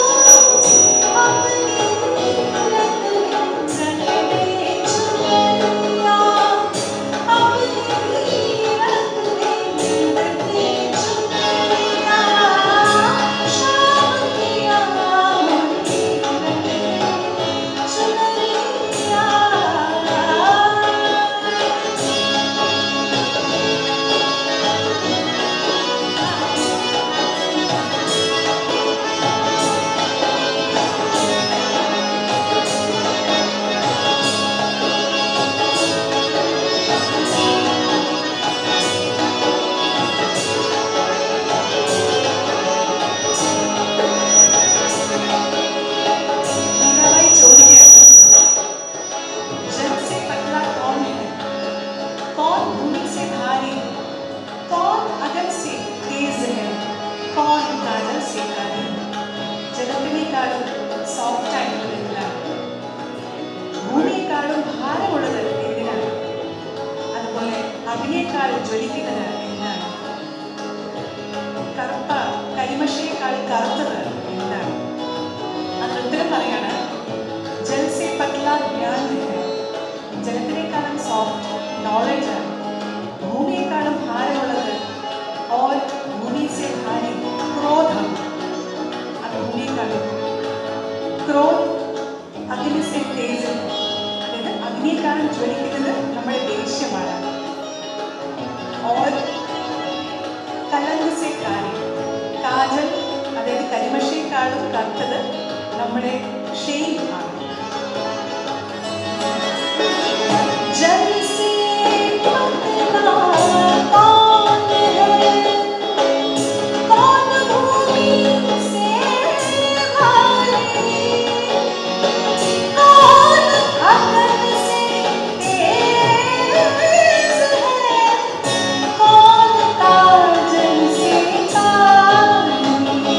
मीराबाई ചോദിക്കുകയാണ് जल से पतला कौन है कौन भूमि से भारी कौन अगल से तेज है कौन काजल से काली ജലത്തിനേക്കാളും സോഫ്റ്റ് ആയിട്ടുള്ളത് എന്തിനാണ് ഭൂമിയെക്കാളും ഭാരമുള്ളത് എന്തിനാണ് അതുപോലെ അഗ്നിയെക്കാളും ജ്വലിക്കുന്നത് എന്താണ് കറുപ്പ കരിമഷയേക്കാൾ കറുത്തത് എന്താണ് അതിന് ഉത്തരം പറയാണ് ജൽ സെ പത്ല ജ്ഞാൻ है ജലത്തിനേക്കാളും സോഫ്റ്റ് നോളജ് ആണ് ഭൂമിയെക്കാളും ഭാരമുള്ളത് ഓർ ഭൂമി സെ ഭാരി ക്രോധം അത് ഭൂമിയെക്കാളും ക്രോധ് അഗ്നി സെ തേജ് അതായത് അഗ്നിയെക്കാളും ജ്വലിക്കുന്നത് നമ്മുടെ ദേഷ്യമാണ് ഓർ കലങ്ക് സെ കാരി കാജൽ അതായത് കരിമഷയെക്കാളും കറുത്തത് നമ്മുടെ ഷെയിം ആണ് जल से पतला कौन है कौन भूमि से भारी कौन अगन से तेज है कौन काजल से काली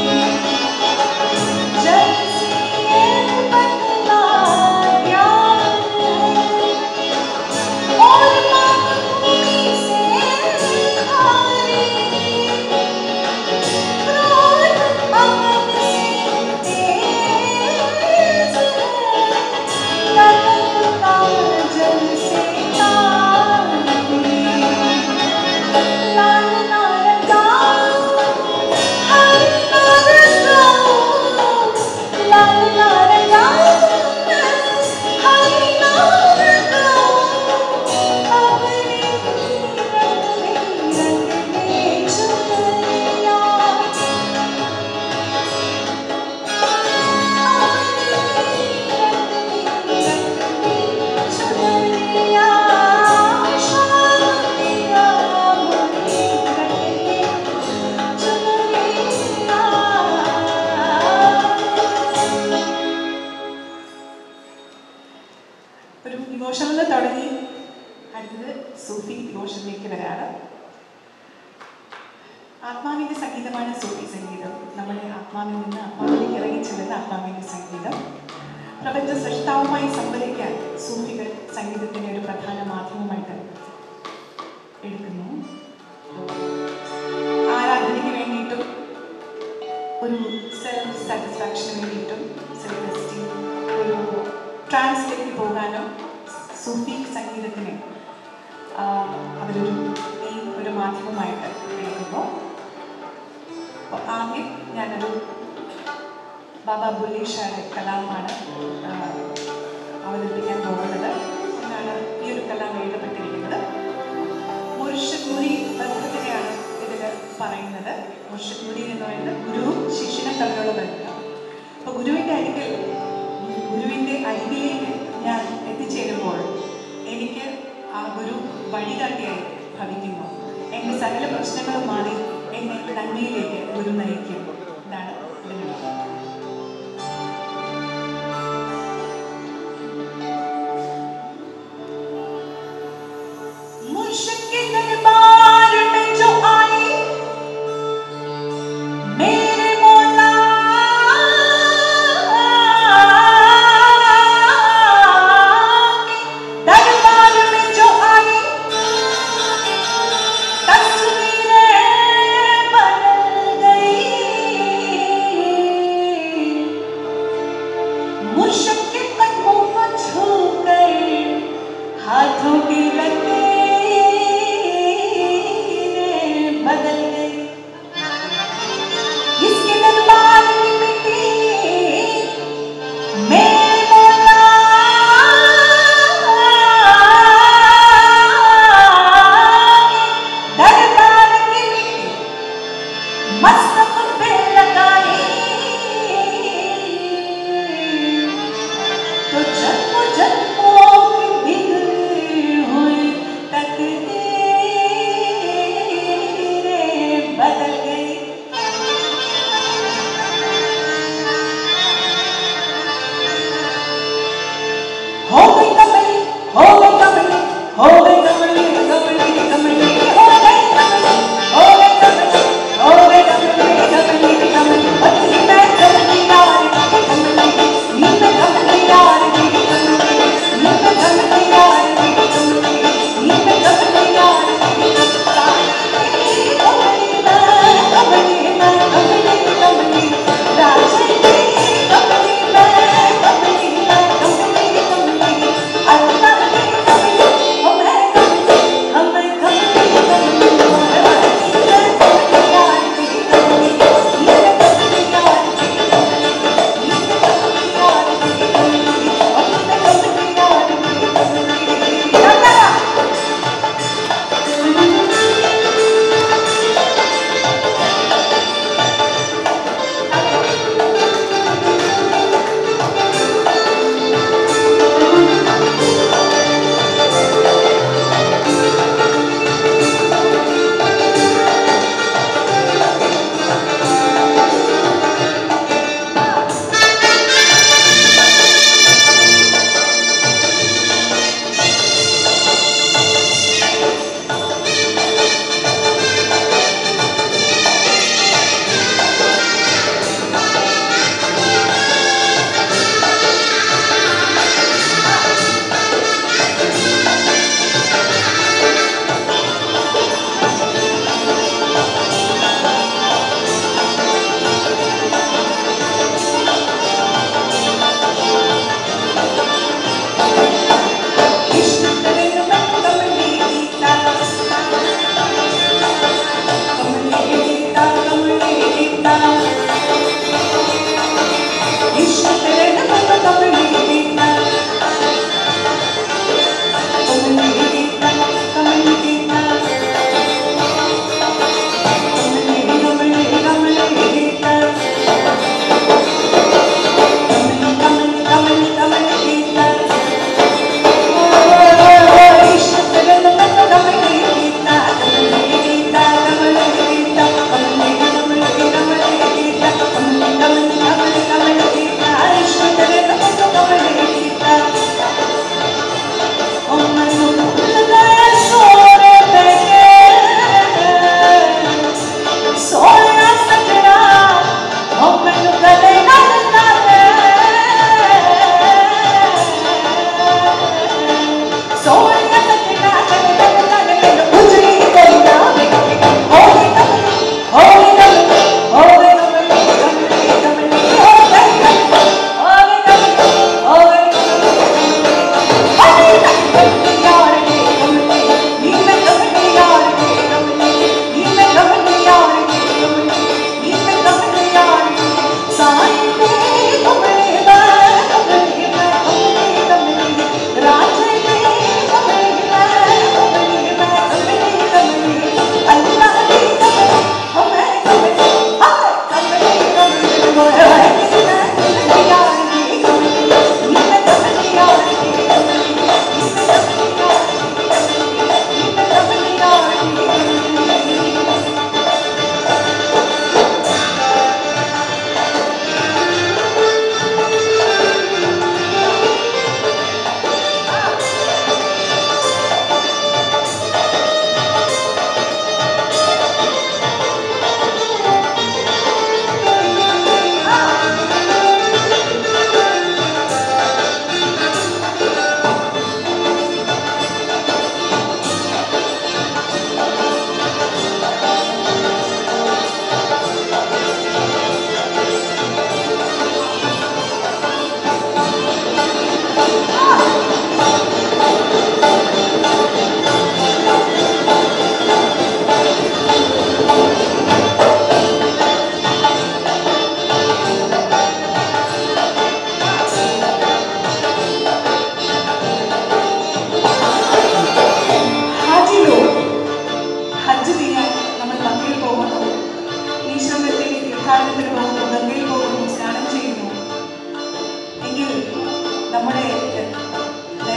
जल से पतला ज्ञान है और मांगनी से हारी क्रोध अमन से तेज है कलंक काजल से काली लाल नारंगा हरी नारंगा लाल नारंगा हरी नारंगा ഒരു ഇമോഷനിൽ തുടങ്ങി അടുത്തത് സൂഫി ഇമോഷനിലേക്ക് വരാറ് ആത്മാവിന്റെ സംഗീതമാണ് സൂഫി സംഗീതം നമ്മുടെ ആത്മാവിൽ നിന്ന് ആത്മാവിലേക്ക് ഇറങ്ങി ചെല്ലുന്ന ആത്മാവിന്റെ സംഗീതം പ്രപഞ്ച സൃഷ്ടാവുമായി സംവദിക്കാൻ സൂഫികൾ സംഗീതത്തിന്റെ ഒരു പ്രധാന മാധ്യമമായിട്ട് എടുക്കുന്നു ആരാധനയ്ക്ക് വേണ്ടിയിട്ടും ഒരു സെൽഫ് സാറ്റിസ്ഫാക്ഷന് വേണ്ടിയിട്ടും സെൽഫ് എസ്റ്റീം ഒരു ട്രാൻസിലേക്ക് പോകാനും സൂഫി സംഗീതത്തിന് ആ, അവരൊരു മെയിൻ ഒരു മാധ്യമമായിട്ട് എടുക്കുന്നു അപ്പോൾ ആദ്യം ഞാനൊരു ബാബ ബുല്ലി ഷായുടെ കലാമാണ് ആ, അവതരിപ്പിക്കാൻ പോകുന്നത് എന്നാണ് ഈ ഒരു കലാം എഴുതപ്പെട്ടിരിക്കുന്നത് മുർഷിദ് മുരി ബന്ധത്തിനെയാണ് ഇതിൽ പറയുന്നത് മുർഷിദ് മുരി എന്ന് പറയുന്നത് ഗുരുവും ശിഷ്യനും തമ്മിലുള്ള ബന്ധം അപ്പോൾ ഗുരുവിൻ്റെ അടുക്കൽ ഗുരുവിൻ്റെ അരികിലേക്ക് ഒരു വഴികാട്ടിയായി ഭവിക്കുന്നു എൻ്റെ സകല പ്രശ്നങ്ങളും മാറി എന്നെ നന്മയിലേക്ക് ഗുരു നയിക്കും ഇതാണ് ഇതിനുള്ള मुर्शिद के दरबार में जो आई मेरे मौला के दरबार में जो आई तस्वीरें बदल गई मुर्शिद के कदमों को छू कर हाथों की लकीरें बदल गई इसके दरबार की मिट्टी मेरे मौला के दरबार की मिट्टी मस्तक पे लगाई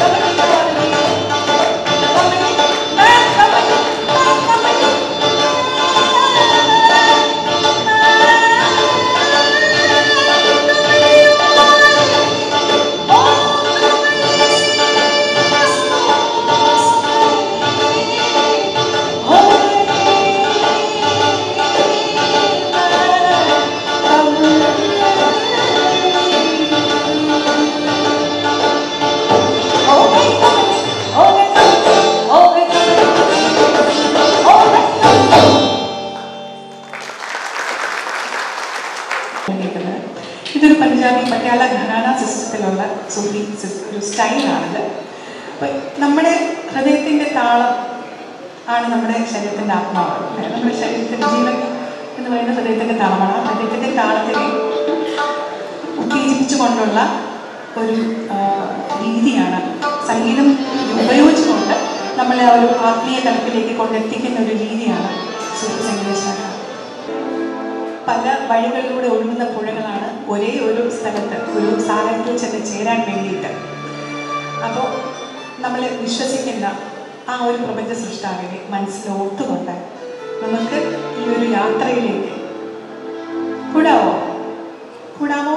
കേൾക്കുന്നത് ഇതൊരു പഞ്ചാബി പട്യാല ഘരാന സിസ്റ്റത്തിലുള്ള സൂഫി സിസ്- ഒരു സ്റ്റൈലാണിത് അപ്പൊ നമ്മുടെ ഹൃദയത്തിന്റെ താളം ആണ് നമ്മുടെ ശരീരത്തിന്റെ ആത്മാവ് അല്ലേ? നമ്മുടെ ശരീരത്തിന്റെ ജീവൻ എന്ന് പറയുന്ന ഹൃദയത്തിന്റെ താളമാണ് ആ ഹൃദയത്തിന്റെ താളത്തിനെ ഉത്തേജിപ്പിച്ചുകൊണ്ടുള്ള ഒരു ആ, രീതിയാണ് സംഗീതം ഉപയോഗിച്ചുകൊണ്ട് നമ്മളെ ആ ഒരു ആത്മീയ തലത്തിലേക്ക് കൊണ്ടെത്തിക്കുന്ന ഒരു രീതിയാണ് സൂഫി സംഗീത ശാഖ പല വഴികളിലൂടെ ഒഴുകുന്ന പുഴകളാണ് ഒരേ ഒരു സ്ഥലത്ത് ഒരു സാഗരത്തിൽ ചെന്ന് ചേരാൻ വേണ്ടിയിട്ട് അപ്പോൾ നമ്മൾ വിശ്വസിക്കുന്ന ആ ഒരു പ്രപഞ്ച സൃഷ്ടാവിനെ മനസ്സിലോർത്തുകൊണ്ട് നമുക്ക് ഈ ഒരു യാത്രയിലേക്ക് കൂടാവോ കൂടാമോ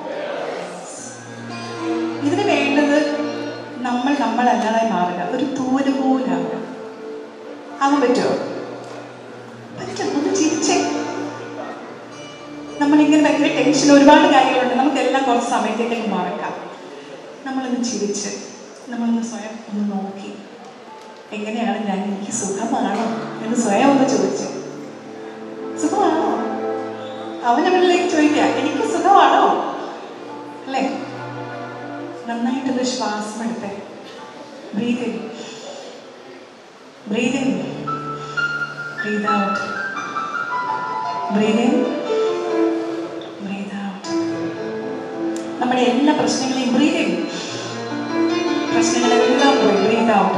ഇതിന് വേണ്ടത് നമ്മൾ നമ്മളല്ലാതായി മാറുക ഒരു തൂര് പോലാവുക ആവാൻ പറ്റുമോ പറ്റും ഒന്ന് ചിരിച്ചേ നമ്മളിങ്ങനെ ഭയങ്കര ടെൻഷൻ ഒരുപാട് കാര്യങ്ങളുണ്ട് നമുക്കെല്ലാം കുറച്ച് സമയത്തേക്ക് മറക്കാം നമ്മളൊന്ന് ചിരിച്ച് നമ്മളൊന്ന് സ്വയം ഒന്ന് നോക്കി എങ്ങനെയാണ് ഞാൻ എനിക്ക് സുഖമാണോ എന്ന് സ്വയം ഒന്ന് ചോദിച്ചു സുഖമാണോ അവനവനിലേക്ക് ചോദിക്കുക എനിക്ക് സുഖമാണോ അല്ലേ നന്നായിട്ടൊന്ന് ശ്വാസം എടുത്തേ breathe in breathe in breathe out breathe in breathe out നമ്മുടെ എല്ലാ പ്രശ്നങ്ങളെയും ബ്രീത് ഇൻ പ്രശ്നങ്ങളെല്ലാം പോയി ബ്രീത് ഔട്ട്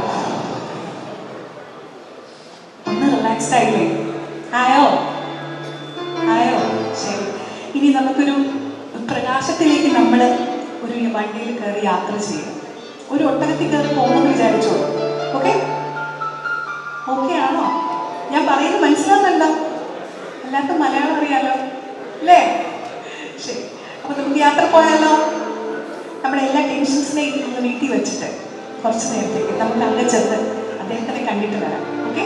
ഒന്ന് റിലാക്സ്ഡ് ആയില്ലേ ആയോ ആയോ ശരി ഇനി നമുക്കൊരു പ്രകാശത്തിലേക്ക് നമ്മൾ ഒരു വണ്ടിയിൽ കയറി യാത്ര ചെയ്യാം ഒരു ഒട്ടകത്തിൽ കയറി പോകുമെന്ന് വിചാരിച്ചോളൂ ഓക്കെ ഓക്കെ ആണോ ഞാൻ പറയുന്നത് മനസ്സിലാവുന്നുണ്ടോ എല്ലാവർക്കും മലയാളം അറിയാലോ അല്ലേ ശരി അപ്പൊ നമുക്ക് യാത്ര പോയാലോ നമ്മുടെ എല്ലാ ടെൻഷൻസിനെയും ഒന്ന് വീട്ടിൽ വെച്ചിട്ട് കുറച്ച് നേരത്തേക്ക് നമുക്ക് അങ്ങ് ചെന്ന് അദ്ദേഹത്തിനെ കണ്ടിട്ട് വരാം ഓക്കെ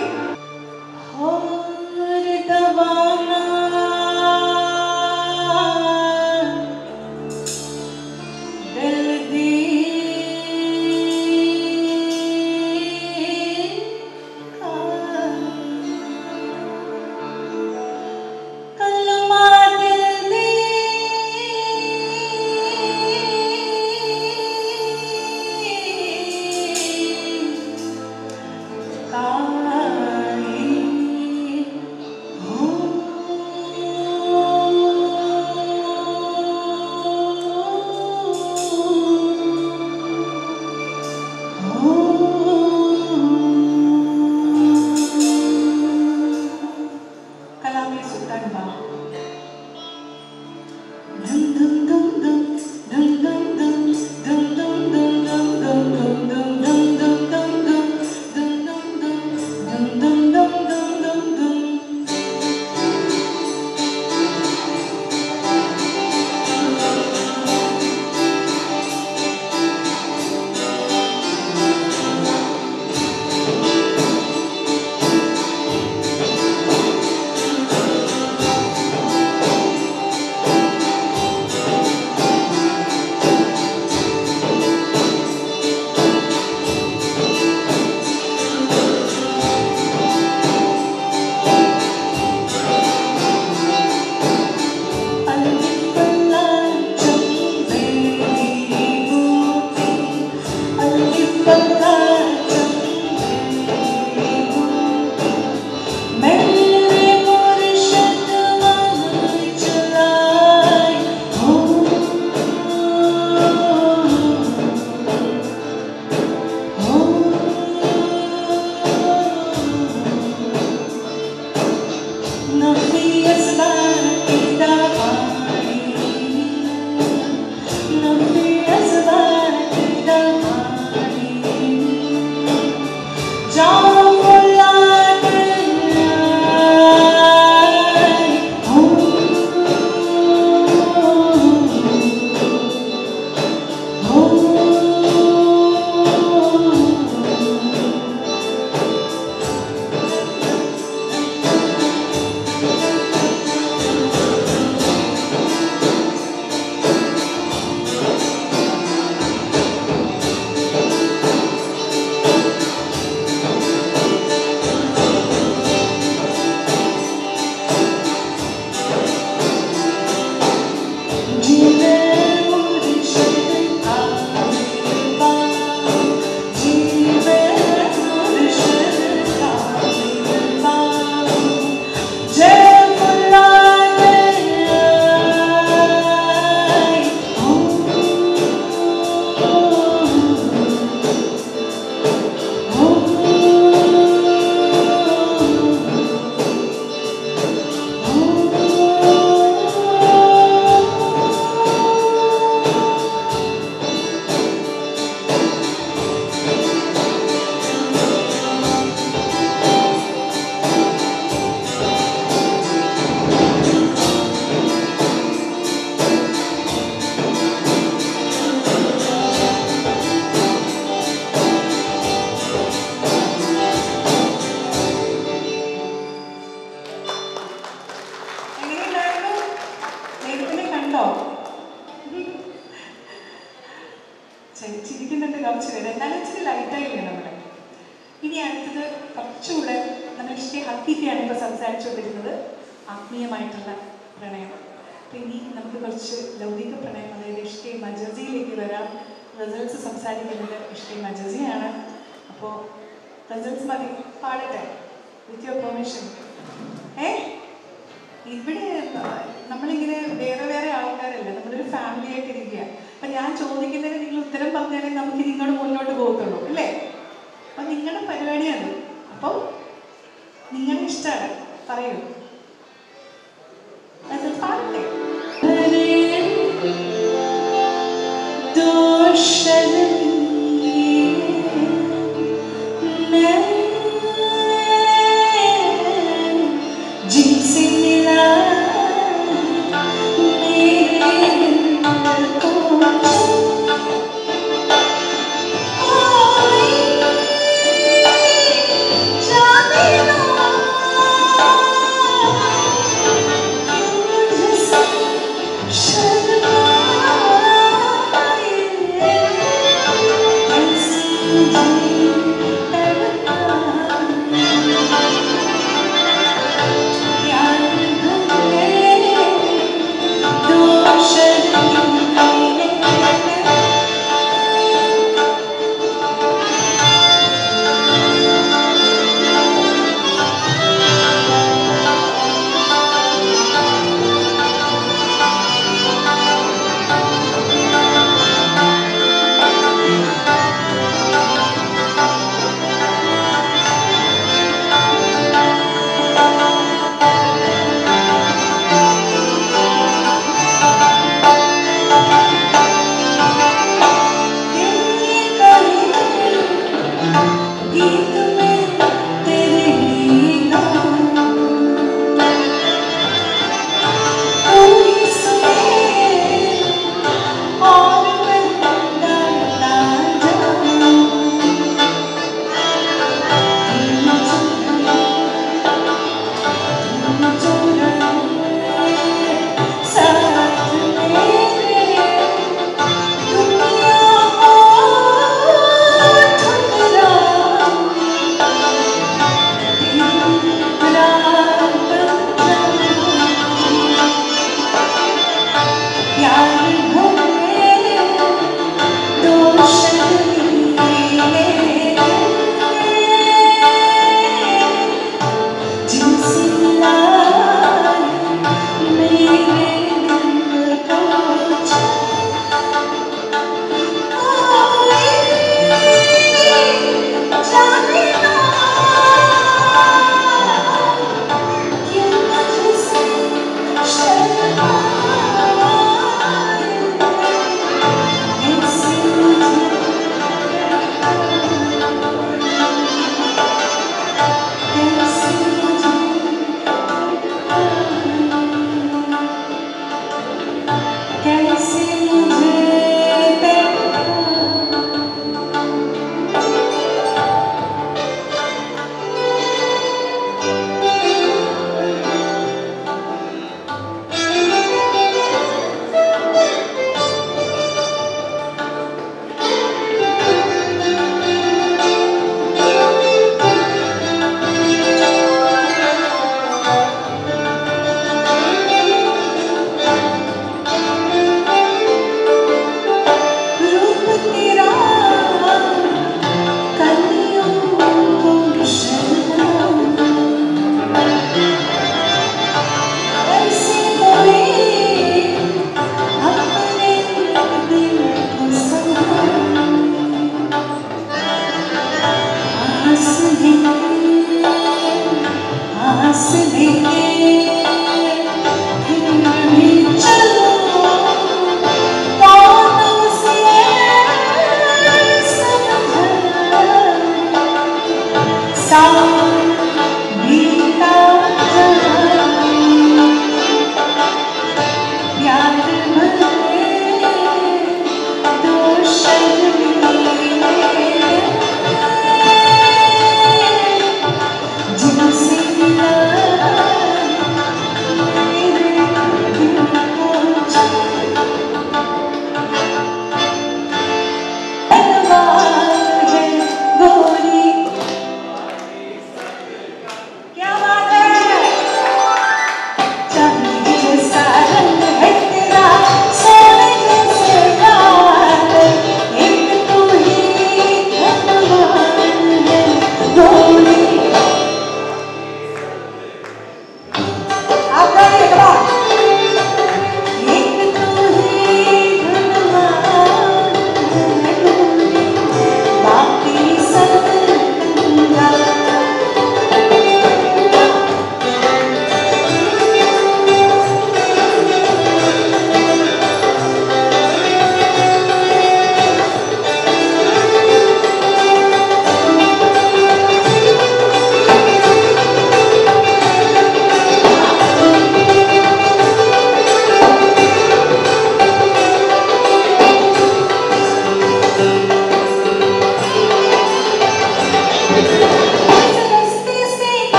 ഹക്കീക്കയാണ് ഇപ്പോൾ സംസാരിച്ചുകൊണ്ടിരുന്നത് ആത്മീയമായിട്ടുള്ള പ്രണയം അപ്പം ഇനി നമുക്ക് കുറച്ച് ലൗകിക പ്രണയം അതായത് ഇഷ്കെ മജസിയിലേക്ക് വരാം റിസൾട്ട്സ് സംസാരിക്കുന്നത് ഇഷ്കെ മജസിയാണ് അപ്പോൾ റിസൾട്ട്സ് മതി പാടട്ടെ വിത്ത് യുവർ പെർമിഷൻ ഏ ഇവിടെ ആ, നമ്മളിങ്ങനെ വേറെ വേറെ ആൾക്കാരല്ല നമ്മളൊരു ഫാമിലി ആയിട്ട് ഇരിക്കുക അപ്പം ഞാൻ ചോദിക്കുന്നതിന് നിങ്ങൾ ഉത്തരം പറഞ്ഞാലേ നമുക്ക് നിങ്ങളുടെ മുന്നോട്ട് പോകത്തുള്ളൂ അല്ലേ അപ്പം നിങ്ങളുടെ പരിപാടിയാണ് അപ്പം നിങ്ങളുടെ ഇഷ്ടമാണ് പറയൂ അത് പാടട്ടെ जिनसे मिला मेरे दिल को जाने ना मुझसे शर्माए ऐसे मुझे गीत में तेरे ही नाम तू ही सुने और मैं गाता जाऊं साथ मेरे दुनिया हो ठुकरा कैसे मुझे रूप तेरा कलियों को शर्म ऐसे मोए अपने दिल को संभाल आस लेके आस लेके फिर भी चलो कौन से साथ बीता प्यार भरे दो जिनसे मिला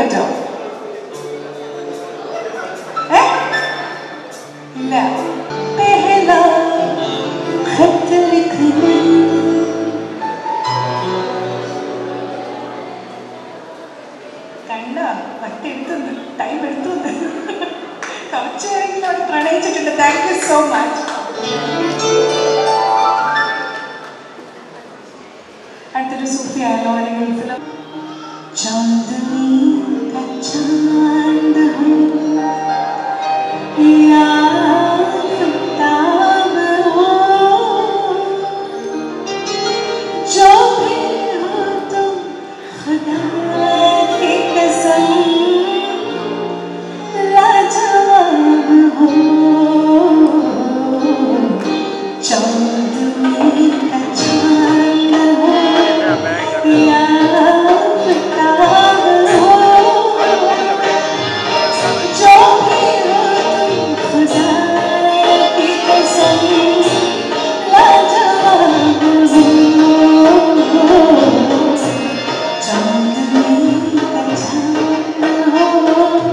പറ്റുമോ ഏ ഇല്ല पहला खत लिखने കണ്ട പത്തെടുത്തുണ്ട് ടൈം എടുത്തുണ്ട് കുറച്ച് നേരമെങ്കിലും അവിടെ പ്രണയിച്ചിട്ടുണ്ട് താങ്ക് യു സോ മച്ച് അടുത്തൊരു സൂഫിയാണോ അല്ലെങ്കിൽ ഫിലിം चांदनी का चांद हूँ या आफ्ताब हो जो भी हो तुम खुदा की कसम लाजवाब हो चांदनी का चांद हो या आफ्ताब हो जो भी हो तुम खुदा की कसम लाजवाब हो चांदनी का चांद हो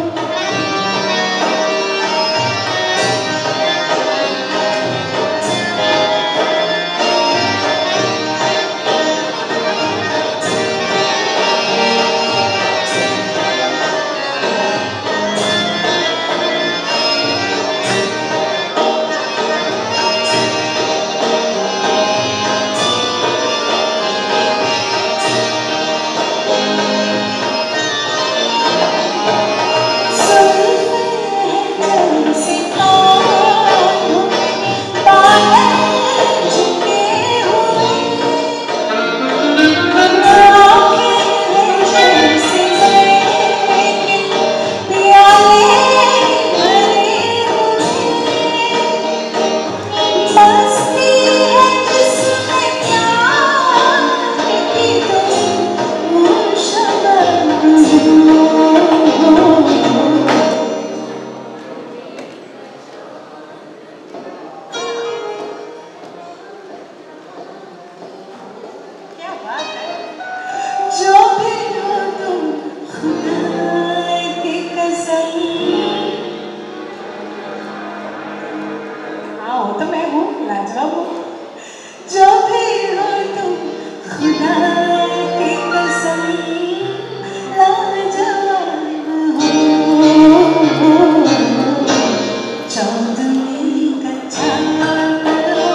जो भी हो तुम खुदा की कसम हाँ वो तो मैं हूँ लाजवाब हूँ जो भी हो तुम खुदा की कसम लाजवाब हो चांदनी का चांद हो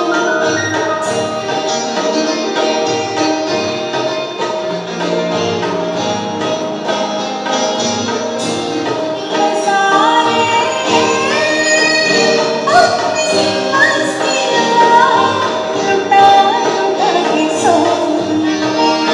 अपनी मस्तियाँ लुटा लुटा के सो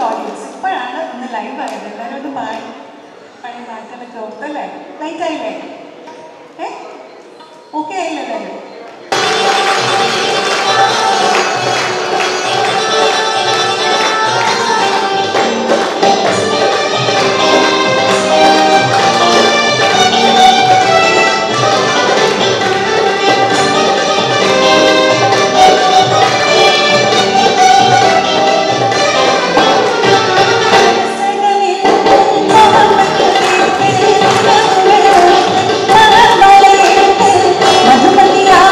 ഓഡിയൻസ് ഇപ്പോഴാണ് ഒന്ന് ലൈവ് ആയത് എല്ലാവരും ഒന്ന് പാടി പഴയ പാട്ടുകളൊക്കെ ഓർത്തല്ലേ ലൈറ്റ് ആയില്ലേ ഏ ഓക്കെ ആയില്ലേ എല്ലാവരും മധുമതിയാ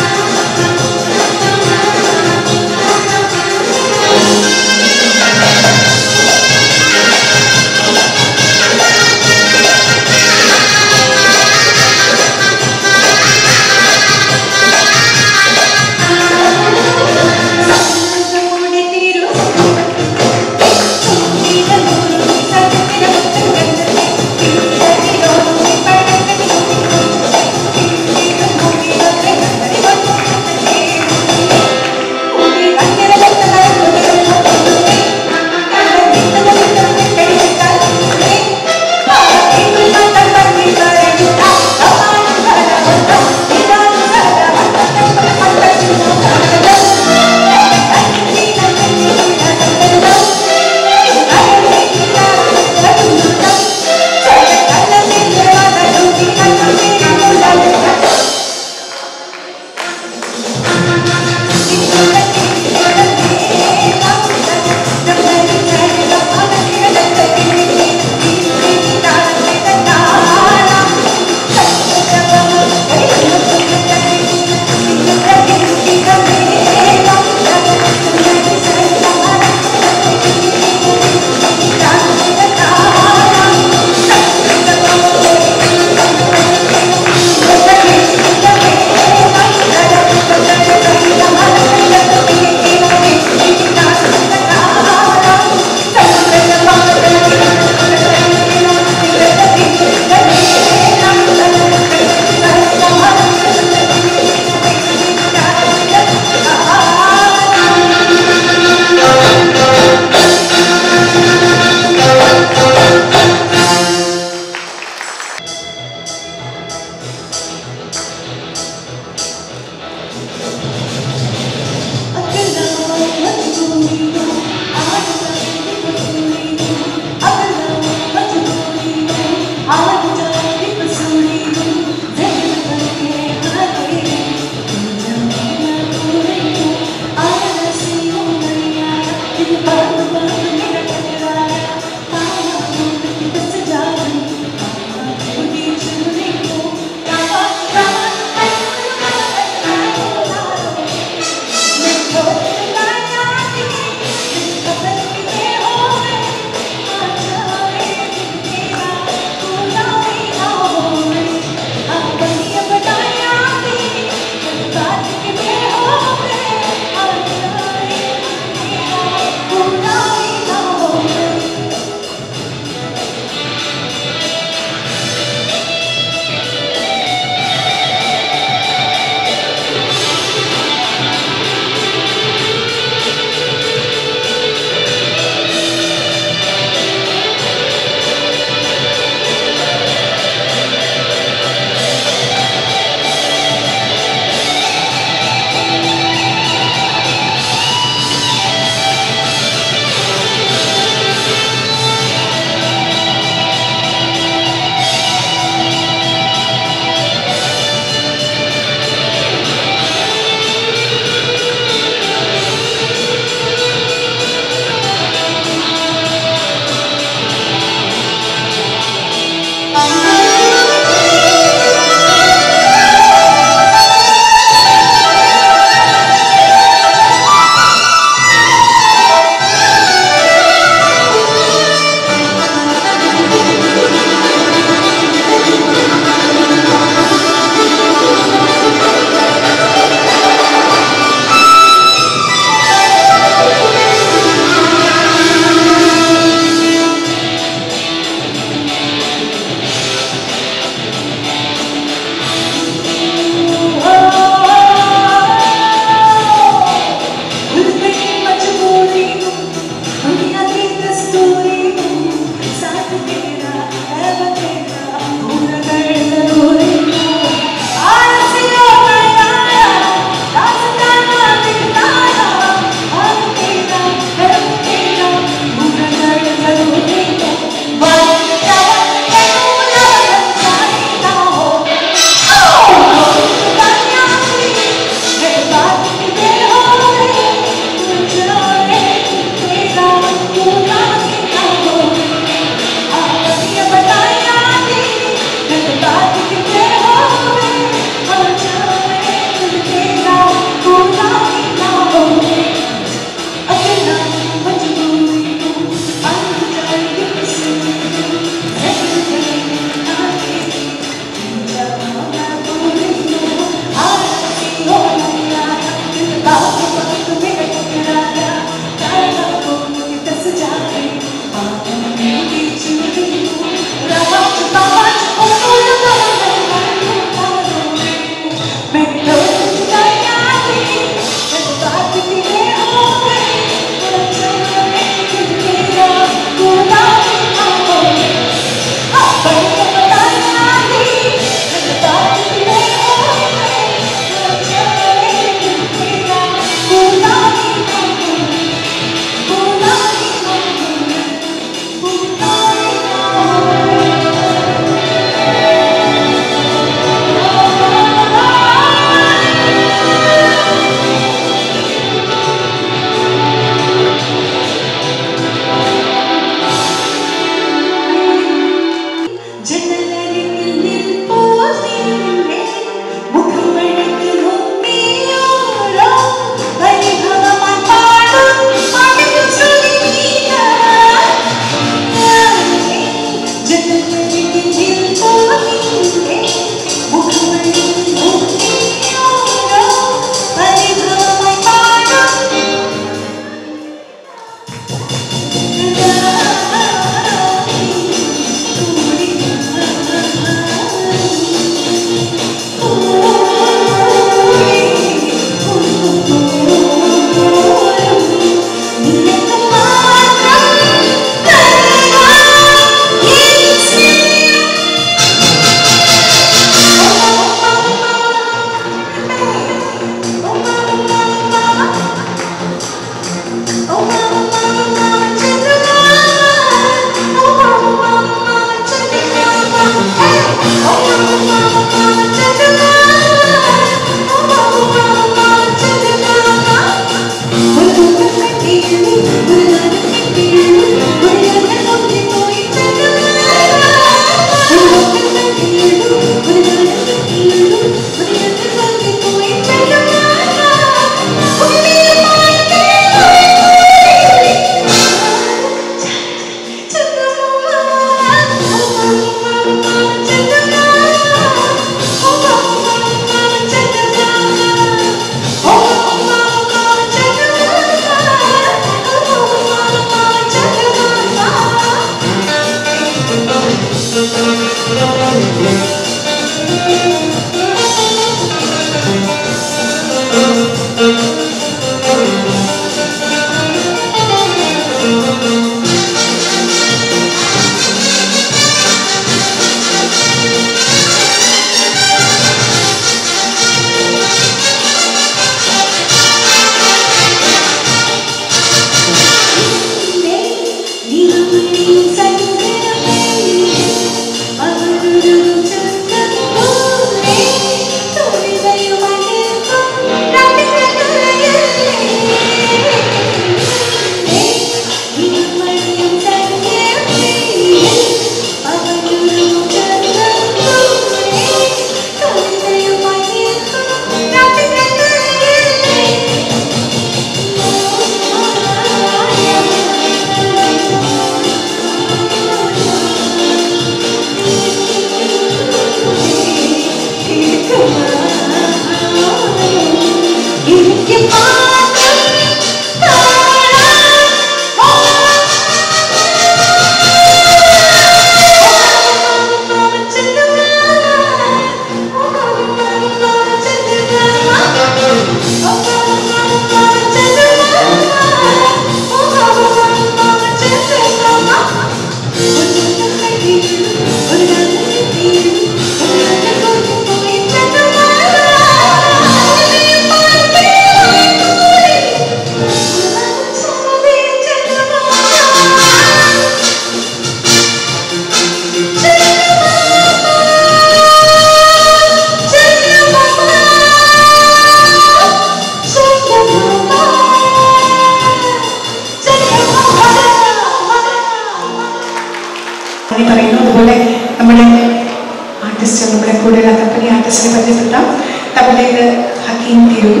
നന്ദി പറയുന്നു അതുപോലെ നമ്മുടെ ആർട്ടിസ്റ്റ് നമ്മുടെ കൂടെയുള്ള കമ്പനി ആർട്ടിസ്റ്റിനെ പരിചയപ്പെടുത്താം തമിഴിലേക്ക് ഹക്കീം തിരൂർ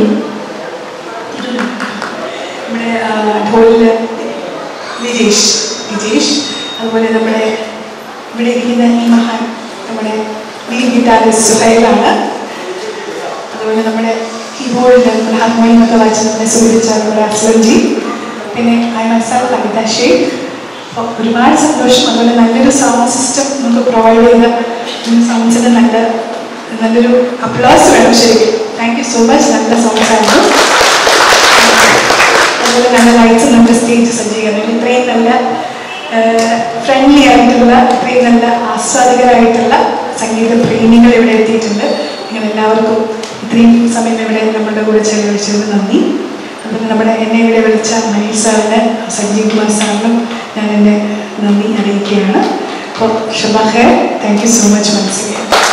നമ്മുടെ ആ, ഢോലില് വിജേഷ് വിജേഷ് അതുപോലെ നമ്മുടെ ഇവിടെ ഇരിക്കുന്ന ഈ മഹാൻ നമ്മുടെ ലീഡ് ഗിറ്റാറിസ്റ്റ് സുഹൈലാണ് അതുപോലെ നമ്മുടെ കീബോർഡിൽ നമ്മുടെ ഹാർമോണിയം ഒക്കെ വായിച്ച് നമ്മളെ സൂചിച്ച നമ്മുടെ അസ്ലൻജി പിന്നെ ഐ മൈസെൽഫ് അമിത ഷേഖ് അപ്പോൾ ഒരുപാട് സന്തോഷം അതുപോലെ നല്ലൊരു സൗണ്ട് സിസ്റ്റം നമുക്ക് പ്രൊവൈഡ് ചെയ്ത സൗണ്ട്സിന് നല്ല നല്ലൊരു അപ്ലോസ് വേണം ശരിക്കും താങ്ക് യു സോ മച്ച് നല്ല സോങ്സ് ആയിരുന്നു അതുപോലെ നല്ല ലൈറ്റ്സ് നമ്മുടെ സ്റ്റേജ് സജ്ജീകരണം ഇത്രയും നല്ല ഫ്രണ്ട്ലി ആയിട്ടുള്ള ഇത്രയും നല്ല ആസ്വാദകരായിട്ടുള്ള സംഗീത പ്രേമികൾ ഇവിടെ എത്തിയിട്ടുണ്ട് നിങ്ങൾ എല്ലാവർക്കും ഇത്രയും സമയം ഇവിടെ നമ്മുടെ കൂടെ ചെലവഴിച്ചതിന് നന്ദി അതുപോലെ നമ്മുടെ എന്നെ ഇവിടെ വിളിച്ച മനീഷ് സാറിന് സഞ്ജീവ് കുമാർ സാറിനും ഞാൻ എൻ്റെ നന്ദി അറിയിക്കുകയാണ് അപ്പോൾ ഷബാഹെ താങ്ക് യു സോ മച്ച് മനസ്സിലായി